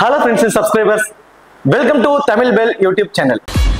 hello friends and subscribers welcome to Tamil bell YouTube channel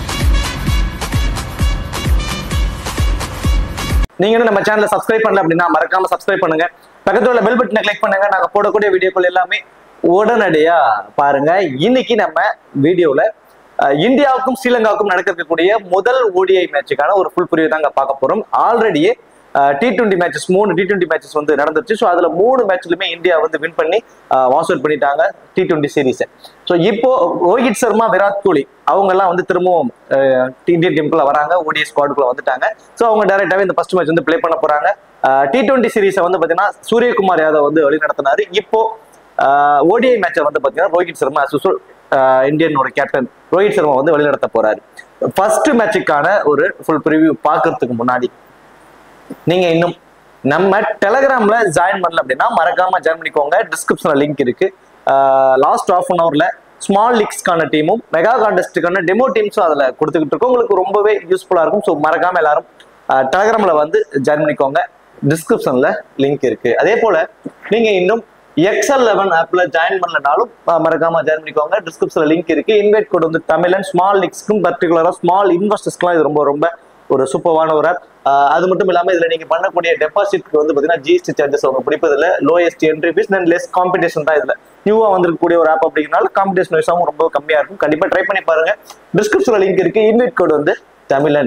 நீங்க இன்னும் நம்ம சேனலை சப்ஸ்கிரைப் பண்ணல அப்படின்னா மறக்காம சப்ஸ்கிரைப் பண்ணுங்க பக்கத்துல உள்ள பெல் பட்டனை கிளிக் பண்ணுங்க நாங்க போடக்கூடிய வீடியோக்கள் எல்லாமே உடனடியா பாருங்க இன்னைக்கு நம்ம வீடியோல அஹ், இந்தியாவுக்கும் ஸ்ரீலங்காவுக்கும் நடக்க இருக்கக்கூடிய முதல் ஓடிஐ மேட்சுக்கான ஒரு ஃபுல் பிரிவு தாங்க பார்க்க போறோம் ஆல்ரெடியே டி டுவெண்ட்டி மேட்சஸ் மூணு டி டுவெண்ட்டி மேட்சஸ் வந்து நடந்துச்சு ஸோ அதுல மூணு மேட்ச்லுமே இந்தியா வந்து வின் பண்ணி வாஸ் அவுட் பண்ணிட்டாங்க டி டுவெண்ட்டி சீரீஸை ஸோ இப்போ ரோஹித் சர்மா விராட் கோலி அவங்க எல்லாம் வந்து திரும்பவும் அஹ், இந்தியன் டீமுக்குள்ள வராங்க ஓடிஐ ஸ்குவாடுக்குள்ள வந்துட்டாங்க ஸோ அவங்க டேரக்டாவே இந்த ஃபர்ஸ்ட் மேட்ச் வந்து ப்ளே பண்ண போறாங்க டி டுவெண்ட்டி சீரீஸை வந்து பாத்தீங்கன்னா சூரியகுமார் யாதவ் வந்து வழி நடத்தினாரு இப்போ ஓடிஐ மேட்சை வந்து பாத்தீங்கன்னா Rohit Sharma as usual, ah இந்தியனோட கேப்டன் ரோஹித் சர்மா வந்து வழிநடத்த போறாரு ஃபர்ஸ்ட் மேட்சுக்கான ஒரு ஃபுல் ப்ரிவியூ பார்க்கறதுக்கு முன்னாடி நீங்க இன்னும் நம்ம டெலகிராம்ல ஜாயின் பண்ணல அப்படின்னா மறக்காம ஜாயின் பண்ணிக்கோங்க டிஸ்கிரிப்ஷன்ல லிங்க் இருக்கு லாஸ்ட் ஆஃப் அன் ஹவர்ல ஸ்மால் லீக்ஸ்க்கான டீமும் மெகா கான்டெஸ்ட்டுக்கான டெமோ டீம்ஸும் அதுல கொடுத்துக்கிட்டு இருக்கோம் உங்களுக்கு ரொம்பவே யூஸ்ஃபுல்லா இருக்கும் ஸோ மறக்காம எல்லாரும் டெலகிராம்ல வந்து ஜாயின் பண்ணிக்கோங்க டிஸ்கிரிப்ஷன்ல லிங்க் இருக்கு அதே போல நீங்க இன்னும் எக்ஸல் லெவன் ஆப்ல ஜாயின் பண்ணலனாலும் அஹ், மறக்காம ஜாயின் பண்ணிக்கோங்க டிஸ்கிரிப்ஷன்ல லிங்க் இருக்கு இன்வைட் கோட் வந்து தமிழ் அண்ட் ஸ்மால் லீக்ஸ்க்கும் பர்டிகுலரா ஸ்மால் இன்வெஸ்டர்ஸ்க்குலாம் இது ரொம்ப ரொம்ப ஒரு சூப்பரான ஒரு ஆப் அது மட்டும் இல்லாம இதுல நீங்க பண்ணக்கூடிய டெபாசிட்க்கு வந்து பாத்தீங்கன்னா ஜிஎஸ்டி சார்ஜஸ் அவங்க பிடிப்பதில்ல lowest entry fees then less competition தான் இதுல நியூவா வந்திருக்கக்கூடிய ஒரு ஆப் அப்படிங்கிறனால காம்படிஷன் வைஸாகவும் ரொம்ப கம்மியா இருக்கும் கண்டிப்பா ட்ரை பண்ணி பாருங்க டிஸ்கிரிப்ஷன்ல லிங்க் இருக்கு இன்வைட் கோட் வந்து தமிழன்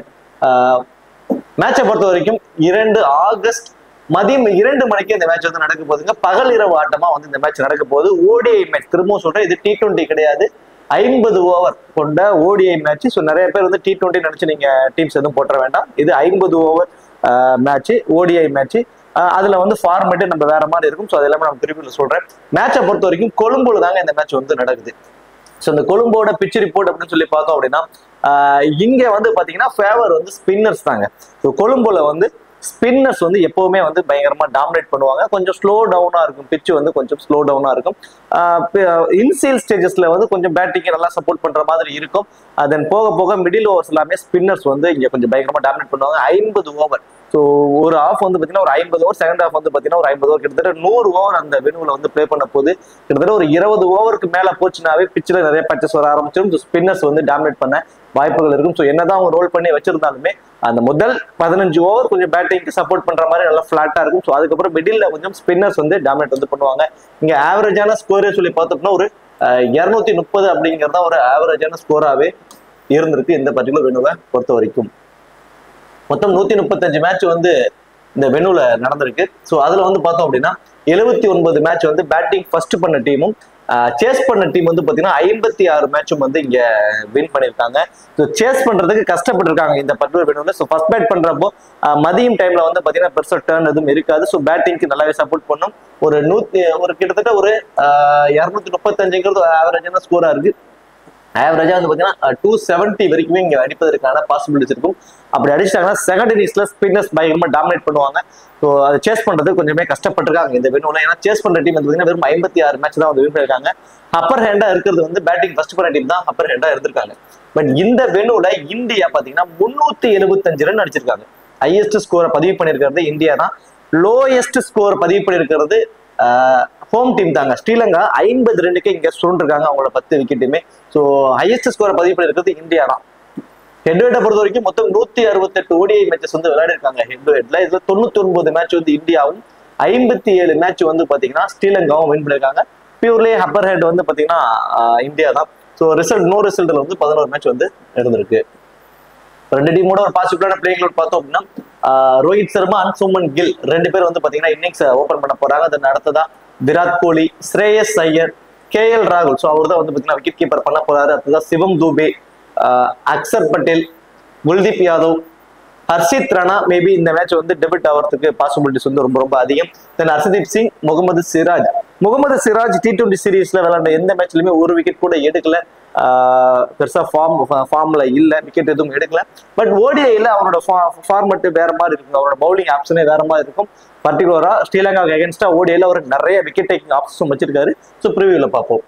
மேட்சை பொறுத்த வரைக்கும் இரண்டு ஆகஸ்ட் மதியம் இரண்டு மணிக்கு இந்த மேட்ச் வந்து நடக்க போகுதுங்க பகல் இரவு ஆட்டமா வந்து இந்த மேட்ச் நடக்க போகுது ஓடிஐ மேட்ச் திரும்பவும் சொல்றேன் இது டி டுவெண்ட்டி கிடையாது ஐம்பது ஓவர் கொண்ட ஓடிஐ மேட்ச் ஸோ நிறைய பேர் வந்து டி டுவெண்ட்டி நினைச்சு நீங்க டீம்ஸ் எதுவும் போட்டுற வேண்டாம் இது ஐம்பது ஓவர் மேட்ச் ஓடிஐ மேட்ச் அதுல வந்து ஃபார்மேட்டு நம்ம வேற மாதிரி இருக்கும் ஸோ அது எல்லாமே நான் திருப்பி சொல்றேன் மேட்சை பொறுத்த வரைக்கும் கொழும்புல தாங்க இந்த மேட்ச் வந்து நடக்குது ஸோ இந்த கொழும்போட பிச் ரிப்போர்ட் அப்படின்னு சொல்லி பார்த்தோம் அப்படின்னா ஆஹ் இங்க வந்து பாத்தீங்கன்னா ஃபேவர் வந்து ஸ்பின்னர்ஸ் தாங்க ஸோ கொழும்புல வந்து ஸ்பின்னர்ஸ் வந்து எப்பவுமே வந்து பயங்கரமா டாமினேட் பண்ணுவாங்க கொஞ்சம் ஸ்லோ டவுனா இருக்கும் பிச் வந்து கொஞ்சம் ஸ்லோ டவுனா இருக்கும் இன்சீல் ஸ்டேஜஸ்ல வந்து கொஞ்சம் பேட்டிங் நல்லா சப்போர்ட் பண்ற மாதிரி இருக்கும் தென் போக போக மிடில் ஓவர்ஸ் எல்லாமே ஸ்பின்னர்ஸ் வந்து இங்க கொஞ்சம் பயங்கரமா டாமினேட் பண்ணுவாங்க ஐம்பது ஓவர் ஸோ ஒரு ஆஃப் வந்து பார்த்தீங்கன்னா ஒரு ஐம்பது ஓவர் செகண்ட் ஆஃப் வந்து பார்த்தீங்கன்னா ஒரு ஐம்பது ஓவர் கிட்டத்தட்ட நூறு ஓவர் அந்த வெனுவில் வந்து ப்ளே பண்ண போது கிட்டத்தட்ட ஒரு இருபது ஓவருக்கு மேலே போச்சுனாவே பிச்சில் நிறைய பச்சஸ் வர ஆரம்பிச்சிடும் ஸ்பின்னர்ஸ் வந்து டாமினேட் பண்ண வாய்ப்புகள் இருக்கும் ஸோ என்னதான் அவங்க ரோல் பண்ணி வச்சிருந்தாலுமே அந்த முதல் பதினஞ்சு ஓவர் கொஞ்சம் பேட்டிங்க்கு சப்போர்ட் பண்ற மாதிரி நல்லா ஃபிளாட்டா இருக்கும் ஸோ அதுக்கப்புறம் மிடில் கொஞ்சம் ஸ்பின்னர்ஸ் வந்து டாமினேட் வந்து பண்ணுவாங்க இங்க ஆவரேஜான ஸ்கோரே சொல்லி பார்த்தோம்னா ஒரு இரநூத்தி முப்பது அப்படிங்கிறதா ஒரு ஆவரேஜான ஸ்கோராவே இருந்திருக்கு இந்த பர்டிகுலர் வெனுவை பொறுத்த வரைக்கும் மொத்தம் நூத்தி முப்பத்தஞ்சு மேட்ச் வந்து இந்த வெனுல நடந்திருக்கு ஸோ அதுல வந்து பார்த்தோம் அப்படின்னா எழுபத்தி ஒன்பது மேட்ச் வந்து பேட்டிங் ஃபர்ஸ்ட் பண்ண டீமும் சேஸ் பண்ண டீம் வந்து பாத்தீங்கன்னா ஐம்பத்தி ஆறு மேட்சும் வந்து இங்க வின் பண்ணியிருக்காங்க ஸோ சேஸ் பண்றதுக்கு கஷ்டப்பட்டிருக்காங்க இந்த பர்டிகுலர் வெனுல ஸோ ஃபர்ஸ்ட் பேட் பண்றப்போ ஆஹ் மதியம் டைம்ல வந்து பாத்தீங்கன்னா பெருசா டேர்ன் எதுவும் இருக்காது ஸோ பேட்டிங்க்கு நல்லாவே சப்போர்ட் பண்ணும் ஒரு நூத்தி ஒரு கிட்டத்தட்ட ஒரு இரநூத்தி முப்பத்தஞ்சுங்கிறது ஆவரேஜான ஸ்கோரா இருக்கு ஆவரேஜா வந்து பாத்தீங்கன்னா டூ செவன்ட்டி வரைக்குமே இங்க அடிப்பதற்கான பாசிபிலிட்டிஸ் இருக்கும் அப்படி அடிச்சிட்டாங்கன்னா செகண்ட் இன்னிங்ஸ்ல ஸ்பின்னர்ஸ் பயங்கரமா டாமினேட் பண்ணுவாங்க ஸோ அதை சேஸ் பண்றது கொஞ்சமே கஷ்டப்பட்டிருக்காங்க இந்த வெனுல ஏன்னா சேஸ் பண்ற டீம் வந்து பாத்தீங்கன்னா வெறும் ஐம்பத்தி ஆறு மேட்ச் தான் வந்து வின் பண்ணிருக்காங்க அப்பர் ஹேண்டா இருக்கிறது வந்து பேட்டிங் ஃபர்ஸ்ட் பண்ண டீம் தான் அப்பர் ஹேண்டா இருந்திருக்காங்க பட் இந்த வெனுல இந்தியா பாத்தீங்கன்னா முன்னூத்தி எழுபத்தஞ்சு ரன் அடிச்சிருக்காங்க ஹையஸ்ட் ஸ்கோரை பதிவு பண்ணியிருக்கிறது இந்தியா தான் லோயஸ்ட் ஸ்கோர் பதிவு பண்ணியிருக்கிறது ஹோம் டீம் தாங்க ஸ்ரீலங்கா ஐம்பது ரன்னுக்கு இங்க சுருண்டிருக்காங்க அவங்களோட பத்து விக்கெட்டுமே ஸோ ஹையஸ்ட் ஸ்கோரை பதிவு பண்ணியிருக்கிறது இந்தியா தான் ஹெட் ஹெட்டை பொறுத்த வரைக்கும் மொத்தம் நூத்தி அறுபத்தெட்டு ஓடிஐ மேட்சஸ் வந்து விளையாடிருக்காங்க ஹெட் ஹெட்ல இதுல தொண்ணூத்தி ஒன்பது மேட்ச் வந்து இந்தியாவும் ஐம்பத்தி ஏழு மேட்ச் வந்து பாத்தீங்கன்னா ஸ்ரீலங்காவும் வின் பண்ணிருக்காங்க பியூர்லி அப்பர் ஹெட் வந்து பாத்தீங்கன்னா ஆஹ், இந்தியா தான் ஸோ ரிசல்ட் நோ ரிசல்ட்ல வந்து பதினோரு மேட்ச் வந்து இருந்திருக்கு ரெண்டு டீமோட ஒரு பாசிபிளான பிளேயிங் லோட் பார்த்தோம் அப்படின்னா ஆஹ், ரோஹித் சர்மா அண்ட் சுமன் கில் ரெண்டு பேர் வந்து பாத்தீங்கன்னா இன்னிங்ஸ் ஓபன் பண்ண போறாங்க அதன் அடுத்ததா விராட் கோலி ஸ்ரேயஸ் ஐயர் கே எல் ராகுல் ஸோ அவர் தான் வந்து பாத்தீங்கன்னா விக்கெட் கீப்பர் பண்ண போறாரு அடுத்ததான் சிவம் தூபே ஆஹ், அக்சர் பட்டேல் குல்தீப் யாதவ் ஹர்ஷித் ராணா மேபி இந்த மேட்ச் வந்து டெபிட் ஆகிறதுக்கு பாசிபிலிட்டிஸ் வந்து ரொம்ப ரொம்ப அதிகம் then Arshdeep Singh Mohammed Siraj Mohammed Siraj T twenty சீரீஸ்ல விளையாண்ட எந்த மேட்ச்லயுமே ஒரு விக்கெட் கூட எடுக்கல ஆஹ் பெருசா ஃபார்ம் ஃபார்ம்ல இல்ல விக்கெட் எதுவும் எடுக்கல பட் ஓடிஐல அவரோட ஃபார்மெட் வேற மாதிரி இருக்கும் அவரோட பவுலிங் ஆப்ஷனே வேற மாதிரி இருக்கும் பர்டிகுலரா ஸ்ரீலங்காவுக்கு அகேன்ஸ்டா ஓடிஐல அவர் நிறைய விக்கெட் டேக்கிங் ஆப்ஷன் வச்சிருக்காரு ஸோ ப்ரிவியூல பார்ப்போம்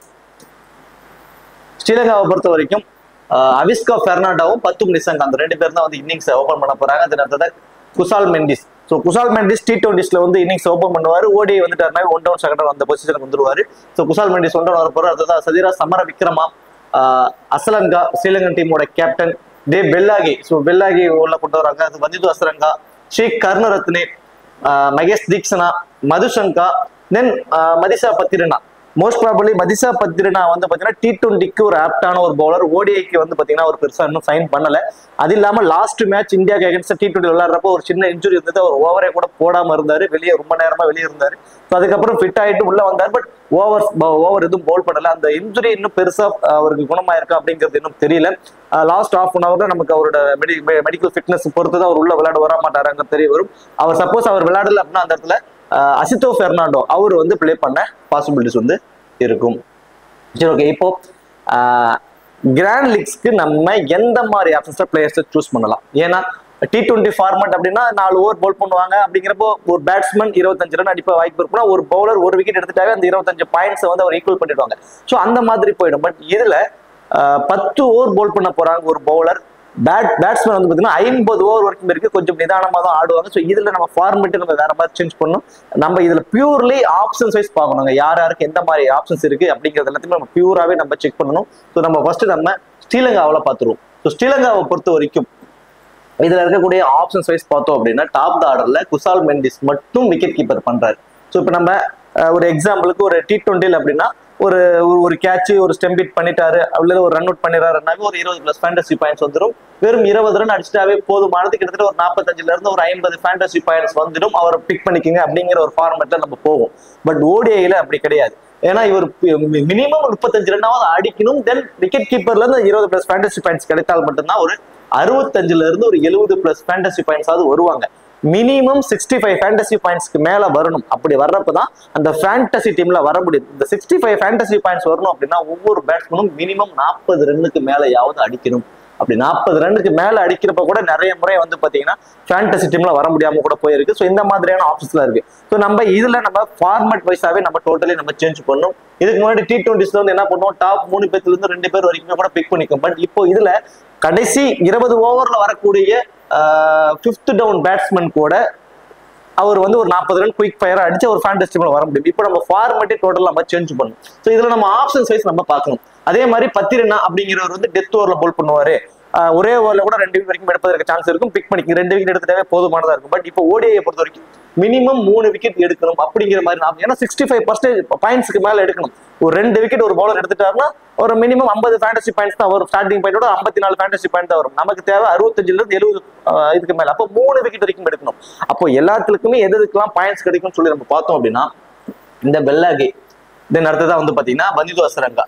ஸ்ரீலங்காவை பொறுத்த வரைக்கும் ஆஹ் அவிஸ்கா பெர்னாண்டாவும் பத்தும் நிசங்க அந்த ரெண்டு பேர் தான் வந்து இன்னிங்ஸ் ஓபன் பண்ண போறாங்க அதன் அடுத்தது குசால் மெண்டிஸ் ஸோ குசால் மெண்டிஸ் டி டுவெண்ட்டிஸ்ல வந்து இன்னிங்ஸ் ஓப்பன் பண்ணுவார் ஓடி வந்துட்டாருனா ஒன் டவுன் செகண்ட் அந்த பொசிஷனுக்கு வந்துருவாரு so Kusal Mendis one down வர போறாரு அதுதான் சதிரா சமர விக்ரமா ஆஹ் அசலங்கா ஸ்ரீலங்கன் டீமோட கேப்டன் டே பெல்லாகி ஸோ பெல்லாகி உள்ள கொண்டு வராங்க அது வந்திது அசலங்கா ஷேக் கருணரத்னே ஆஹ் Maheesh Theekshana Madushanka then Matheesha Pathirana most probably Matheesha Pathirana வந்து பாத்தீங்கன்னா டி டுவெண்ட்டிக்கு ஒரு ஆப்டான ஒரு பவுலர் ஓடிஐக்கு வந்து பாத்தீங்கன்னா ஒரு பெருசா இன்னும் சைன் பண்ணல அது இல்லாம லாஸ்ட் மேட்ச் இந்தியாக்கு அகேன்ஸ்ட் டி டுவெண்ட்டி விளையாடுறப்போ ஒரு சின்ன இன்ஜுரி இருந்தது அவர் ஓவரே கூட போடாம இருந்தாரு வெளியே ரொம்ப நேரமா வெளியே இருந்தாரு ஸோ அதுக்கப்புறம் ஃபிட் ஆயிட்டு உள்ள வந்தார் பட் ஓவர் ஓவர் எதுவும் பவுல் பண்ணல அந்த இன்ஜுரி இன்னும் பெருசா அஹ், அவருக்கு குணமாயிருக்கா அப்படிங்கிறது இன்னும் தெரியல லாஸ்ட் ஆஃப் அன் ஹவர்ல நமக்கு அவரோட மெடிக்கல் ஃபிட்னஸ் பொறுத்து தான் அவர் உள்ள விளையாட வர மாட்டாராங்க தெரிய வரும் அவர் சப்போஸ் அவர் விளையாடல அப்படின்னா அந்த இடத்துல அஹ், அசித்தோ பெர்னாண்டோ அவர் வந்து ப்ளே பண்ண பாசிபிலிட்டிஸ் வந்து இருக்கும் சரி ஓகே இப்போ கிராண்ட் லீக்ஸ்க்கு நம்ம எந்த மாதிரி ஆப்ஷன்ஸ்ல பிளேயர்ஸை சூஸ் பண்ணலாம் ஏன்னா டி டுவெண்ட்டி ஃபார்மட் அப்படின்னா நாலு ஓவர் பவுல் பண்ணுவாங்க அப்படிங்கிறப்போ ஒரு பேட்ஸ்மேன் இருபத்தஞ்சு ரன் அடிப்ப வாய்ப்பு இருக்குன்னா ஒரு பவுலர் ஒரு விக்கெட் எடுத்துட்டாவே அந்த இருபத்தஞ்சு பாயிண்ட்ஸை வந்து அவர் ஈக்குவல் பண்ணிடுவாங்க ஸோ அந்த மாதிரி போயிடும் பட் இதுல ஆஹ், பத்து ஓவர் பவுல் பண்ண போறாங்க ஒரு பவுலர் பேட் பேட்ஸ்மேன் வந்து பார்த்தீங்கன்னா ஐம்பது ஓவர் வரைக்கும் இருக்கு கொஞ்சம் நிதானமாக தான் ஆடுவாங்க ஸோ இதுல நம்ம ஃபார்மெட்டு நம்ம வேற மாதிரி சேஞ்ச் பண்ணணும் நம்ம இதுல பியூர்லி ஆப்ஷன்ஸ் வைஸ் பார்க்கணுங்க யார் யாருக்கு எந்த மாதிரி ஆப்ஷன்ஸ் இருக்கு அப்படிங்கிறது எல்லாத்தையுமே நம்ம பியூராவே நம்ம செக் பண்ணணும் ஸோ நம்ம ஃபர்ஸ்ட் நம்ம ஸ்ரீலங்காவில் பார்த்துருவோம் ஸோ ஸ்ரீலங்காவை பொறுத்த வரைக்கும் இதுல இருக்கக்கூடிய ஆப்ஷன்ஸ் வைஸ் பார்த்தோம் அப்படின்னா டாப் ஆர்டர்ல குசால் மெண்டிஸ் மட்டும் விக்கெட் கீப்பர் பண்றாரு ஸோ இப்போ நம்ம அஹ், ஒரு எக்ஸாம்பிளுக்கு ஒரு டி டுவெண்ட்டில் அப்படின்னா ஒரு ஒரு- ஒரு கேட்ச் ஒரு ஸ்டெம்ப் ஹிட் பண்ணிட்டாரு அல்லது ஒரு ரன் அவுட் பண்ணிடுறாருனாவே ஒரு இருபது பிளஸ் ஃபேண்டசி பாயிண்ட்ஸ் வந்துடும் வெறும் இருபது ரன் அடிச்சிட்டாவே போதுமானது கிட்டத்தட்ட ஒரு நாற்பத்தஞ்சுல இருந்து ஒரு ஐம்பது ஃபேண்டசி பாயிண்ட்ஸ் வந்துடும் அவரை பிக் பண்ணிக்கிங்க அப்படிங்கிற ஒரு ஃபார்மெட்ல நம்ம போவோம் பட் ஓடிஐல அப்படி கிடையாது ஏன்னா இவர் மினிமம் முப்பத்தஞ்சு ரன்னாவது அடிக்கணும் தென் விக்கெட் கீப்பர்ல இருந்து இருபது பிளஸ் ஃபேண்டசி பாயிண்ட்ஸ் கிடைத்தால் மட்டும்தான் ஒரு அறுபத்தஞ்சுல இருந்து ஒரு எழுபது பிளஸ் ஃபேண்டசி பாயிண்ட்ஸாவது வருவாங்க மினிமம் சிக்ஸ்டி ஃபைவ் ஃபேண்டசி பாயிண்ட்ஸ்க்கு மேல வரணும் அப்படி வர்றப்ப தான் அந்த ஃபேண்டசி டீம்ல வர முடியும் இந்த சிக்ஸ்டி ஃபைவ் ஃபேண்டசி பாயிண்ட்ஸ் வரணும் அப்படின்னா ஒவ்வொரு பேட்ஸ்மேனும் மினிமம் நாற்பது ரன்னுக்கு மேலேயாவது அடிக்கணும் அப்படி நாற்பது ரன்னுக்கு மேல அடிக்கிறப்ப கூட நிறைய முறை வந்து பாத்தீங்கன்னா ஃபேண்டசி டீம்ல வர முடியாம கூட போயிருக்கு ஸோ இந்த மாதிரியான ஆப்ஷன்ஸ்ல இருக்கு ஸோ நம்ம இதுல நம்ம ஃபார்மட் வைஸாவே நம்ம டோட்டலி நம்ம சேஞ்ச் பண்ணணும் இதுக்கு முன்னாடி டி டுவெண்ட்டிஸ்ல வந்து என்ன பண்ணுவோம் டாப் மூணு பேர்த்துல இருந்து ரெண்டு பேர் வரைக்கும் கூட பிக் பண்ணிக்கும் பட் இப்போ இதுல கடைசி இருபது ஓவர்ல வரக்கூடிய ஃபிஃப்த் டவுன் பேட்ஸ்மேன் கூட அவர் வந்து ஒரு நாற்பது ரன் குயிக் ஃபயர் அடிச்சு ஒரு ஃபேண்டஸ் டீம்ல வர முடியும் இப்போ நம்ம ஃபார்மேட்டே டோட்டல் நம்ம சேஞ்ச் பண்ணணும் ஸோ இதுல நம்ம ஆப்ஷன்ஸ் வைஸ் நம்ம பார்க்கணும் அதே மாதிரி பத்திரனா அப்படிங்கிறவர் வந்து டெத் ஓவர்ல போல் பண்ணுவாரு ஆஹ் ஒரே ஓவர்ல கூட ரெண்டு விக்கெட் வரைக்கும் எடுப்பதற்கு சான்ஸ் இருக்கும் பிக் பண்ணிக்க ரெண்டு விக்கெட் எடுத்துட்டாவே போதுமானதா இருக்கும் பட் இப்போ ஓடிஐ பொறுத்த வரைக்கும் மினிமம் மூணு விக்கெட் எடுக்கணும் அப்படிங்கிற மாதிரி நான் ஏன்னா சிக்ஸ்டி ஃபைவ் பர்சன்டேஜ் பாயிண்ட்ஸ்க்கு மேல எடுக்கணும் ஒரு ரெண்டு விக்கெட் ஒரு பவுலர் எடுத்துட்டாருன்னா ஒரு மினிமம் ஐம்பது ஃபேண்டசி பாயிண்ட்ஸ் தான் வரும் ஸ்டார்டிங் பாயிண்டோட ஐம்பத்தி நாலு ஃபேண்டசி பாயிண்ட் தான் வரும் நமக்கு தேவை அறுபத்தஞ்சுல இருந்து எழுபது இதுக்கு மேல அப்போ மூணு விக்கெட் வரைக்கும் எடுக்கணும் அப்போ எல்லாத்துக்குமே எது எதுக்கெல்லாம் பாயிண்ட்ஸ் கிடைக்கும்னு சொல்லி நம்ம பார்த்தோம் அப்படின்னா இந்த பெல்லாகே தென் அடுத்ததா வந்து பாத்தீங்கன்னா பந்திது அசரங்கா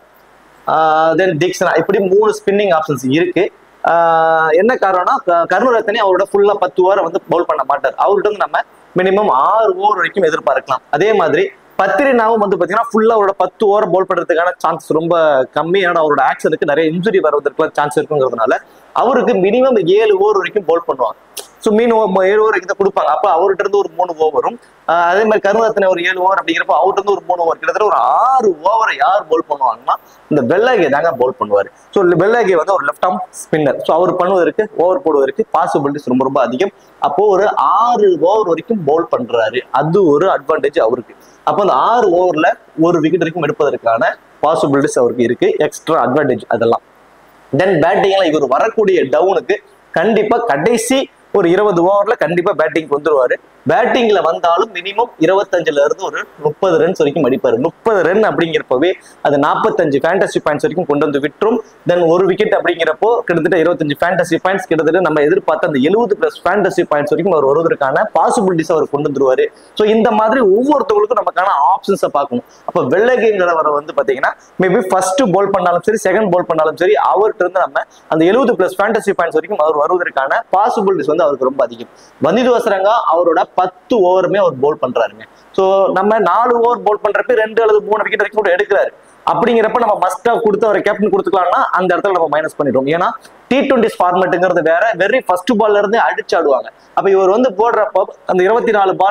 தென் தீக்ஷனா இப்படி மூணு ஸ்பின்னிங் ஆப்ஷன்ஸ் இருக்கு ஆஹ் என்ன காரணம்னா க- கருணரத்னே அவரோட ஃபுல்லா பத்து ஓவரை வந்து பவுல் பண்ண மாட்டார் அவர்கிட்ட வந்து நம்ம மினிமம் ஆறு ஓவர் வரைக்கும் எதிர்பார்க்கலாம் அதே மாதிரி பத்திரினாவும் வந்து பாத்தீங்கன்னா ஃபுல்லா அவரோட பத்து ஓவர் பவுல் பண்றதுக்கான சான்ஸ் ரொம்ப கம்மி ஏன்னா அவரோட ஆக்ஷனுக்கு நிறைய இன்ஜுரி வருவதற்குலாம் சான்ஸ் இருக்குங்கிறதுனால அவருக்கு மினிமம் ஏழு ஓவர் வரைக்கும் பவுல் பண்ணுவாங்க ஸோ மீன் ஓ- ஏழு ஓவர் கிட்ட கொடுப்பாங்க அப்போ அவர்கிட்ட இருந்து ஒரு மூணு ஓவரும் அதே மாதிரி கருணரத்ன ஒரு ஏழு ஓவர் அப்படிங்கிறப்ப அவர்கிட்ட இருந்து ஒரு மூணு ஓவர் கிட்டத்தட்ட ஒரு ஆறு ஓவரை யார் பவுல் பண்ணுவாங்கன்னா இந்த பெல்லாகே தாங்க பவுல் பண்ணுவார் ஸோ பெல்லாகே வந்து ஒரு லெஃப்ட் ஆர்ம் ஸ்பின்னர் ஸோ அவர் பண்ணுவதற்கு ஓவர் போடுவதற்கு பாசிபிலிட்டிஸ் ரொம்ப ரொம்ப அதிகம் அப்போ ஒரு ஆறு ஓவர் வரைக்கும் பவுல் பண்றாரு அது ஒரு அட்வான்டேஜ் அவருக்கு அப்போ அந்த ஆறு ஓவர்ல ஒரு விக்கெட் வரைக்கும் எடுப்பதற்கான பாசிபிலிட்டிஸ் அவருக்கு இருக்கு எக்ஸ்ட்ரா அட்வான்டேஜ் அதெல்லாம் தென் பேட்டிங்ல இவர் வரக்கூடிய டவுனுக்கு கண்டிப்பா கடைசி ஒரு இருபது ஓவர்ல கண்டிப்பா பேட்டிங் வந்துருவாரு பேட்டிங்ல வந்தாலும் மினிமம் இருபத்தஞ்சுல இருந்து ஒரு முப்பது ரன்ஸ் வரைக்கும் அடிப்பாரு முப்பது ரன் அப்படிங்கிறப்பவே அது நாற்பத்தஞ்சு ஃபேண்டசி பாயிண்ட்ஸ் வரைக்கும் கொண்டு வந்து விட்டுரும் தென் ஒரு விக்கெட் அப்படிங்கிறப்போ கிட்டத்தட்ட இருபத்தஞ்சு ஃபேண்டசி பாயிண்ட்ஸ் கிட்டத்தட்ட நம்ம எதிர்பார்த்த அந்த எழுபது பிளஸ் ஃபேண்டசி பாயிண்ட்ஸ் வரைக்கும் அவர் வருவதற்கான பாசிபிலிட்டிஸ் அவர் கொண்டு வந்துருவாரு ஸோ இந்த மாதிரி ஒவ்வொருத்தவங்களுக்கும் நமக்கான ஆப்ஷன்ஸை பார்க்கணும் அப்போ வெள்ளகைங்கிறவரை வந்து பாத்தீங்கன்னா மேபி ஃபர்ஸ்ட் பால் பண்ணாலும் சரி செகண்ட் பால் பண்ணாலும் சரி அவர்கிட்ட இருந்து நம்ம அந்த எழுபது பிளஸ் ஃபேண்டசி பாயிண்ட்ஸ் வரைக்கும் அவர் வருவதற்கான பாசிபிலிட்டிஸ் வந்து அவருக்கு ரொம்ப அதிகம் வந்திது வசரங்கா அவரோட பத்து ஓவருமே அவர் போல் பண்றாருங்க ஸோ நம்ம நாலு ஓவர் போல் பண்றப்ப ரெண்டு அல்லது மூணு விக்கெட் வரைக்கும் கூட எடுக்கிறாரு அப்படிங்கிறப்ப நம்ம மஸ்டா கொடுத்து அவர் கேப்டன் கொடுத்துக்கலாம்னா அந்த இடத்துல நம்ம மைனஸ் பண்ணிடுவோம் ஏன்னா டி டுவெண்ட்டி ஃபார்மேட்டுங்கிறது வேற வெரி ஃபர்ஸ்ட் பால்ல இருந்தே அடிச்சு ஆடுவாங்க அப்ப இவர் வந்து போடுறப்போ அந்த இருபத்தி நாலு பால்ல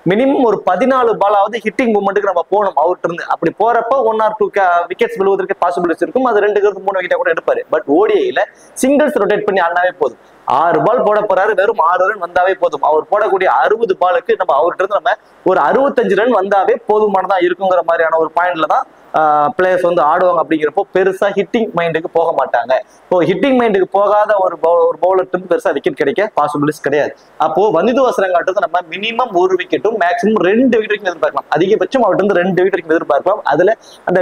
மினிமம் ஒரு பதினாலு பாலாவது ஹிட்டிங் மூமெண்ட்டுக்கு நம்ம போகணும் அவர்கிட்ட இருந்து அப்படி போறப்போ ஒன் ஆர் டூ விக்கெட்ஸ் விழுவதற்கு பாசிபிலிட்டிஸ் இருக்கும் அது ரெண்டு பேருக்கு மூணு விக்கெட்டை கூட எடுப்பாரு பட் ஓடிஐல சிங்கிள்ஸ் ரொட்டேட் பண்ணி ஆடினாவே போதும் ஆறு பால் போட போறாரு வெறும் ஆறு ரன் வந்தாவே போதும் அவர் போடக்கூடிய அறுபது பாலுக்கு நம்ம அவர்கிட்ட இருந்து நம்ம ஒரு அறுபத்தஞ்சு ரன் வந்தாவே போதுமானதா இருக்குங்கிற மாதிரியான ஒரு பாயிண்ட்ல தான் பிளேயர்ஸ் வந்து ஆடுவாங்க அப்படிங்கிறப்போ பெருசா ஹிட்டிங் மைண்டுக்கு போக மாட்டாங்க இப்போ ஹிட்டிங் மைண்டுக்கு போகாத ஒரு bow- ஒரு பவுலர்ட்டு பெருசா விக்கெட் கிடைக்க பாசிபிலிட்டிஸ் கிடையாது அப்போ வனிது வசரங்காட்டு நம்ம மினிமம் ஒரு விக்கெட்டும் மேக்ஸிமம் ரெண்டு விக்கெட் வரைக்கும் எதிர்பார்க்கலாம் அதிகபட்சம் அவர்கிட்ட இருந்து ரெண்டு விக்கெட் வரைக்கும் எதிர்பார்க்கலாம் அதுல அந்த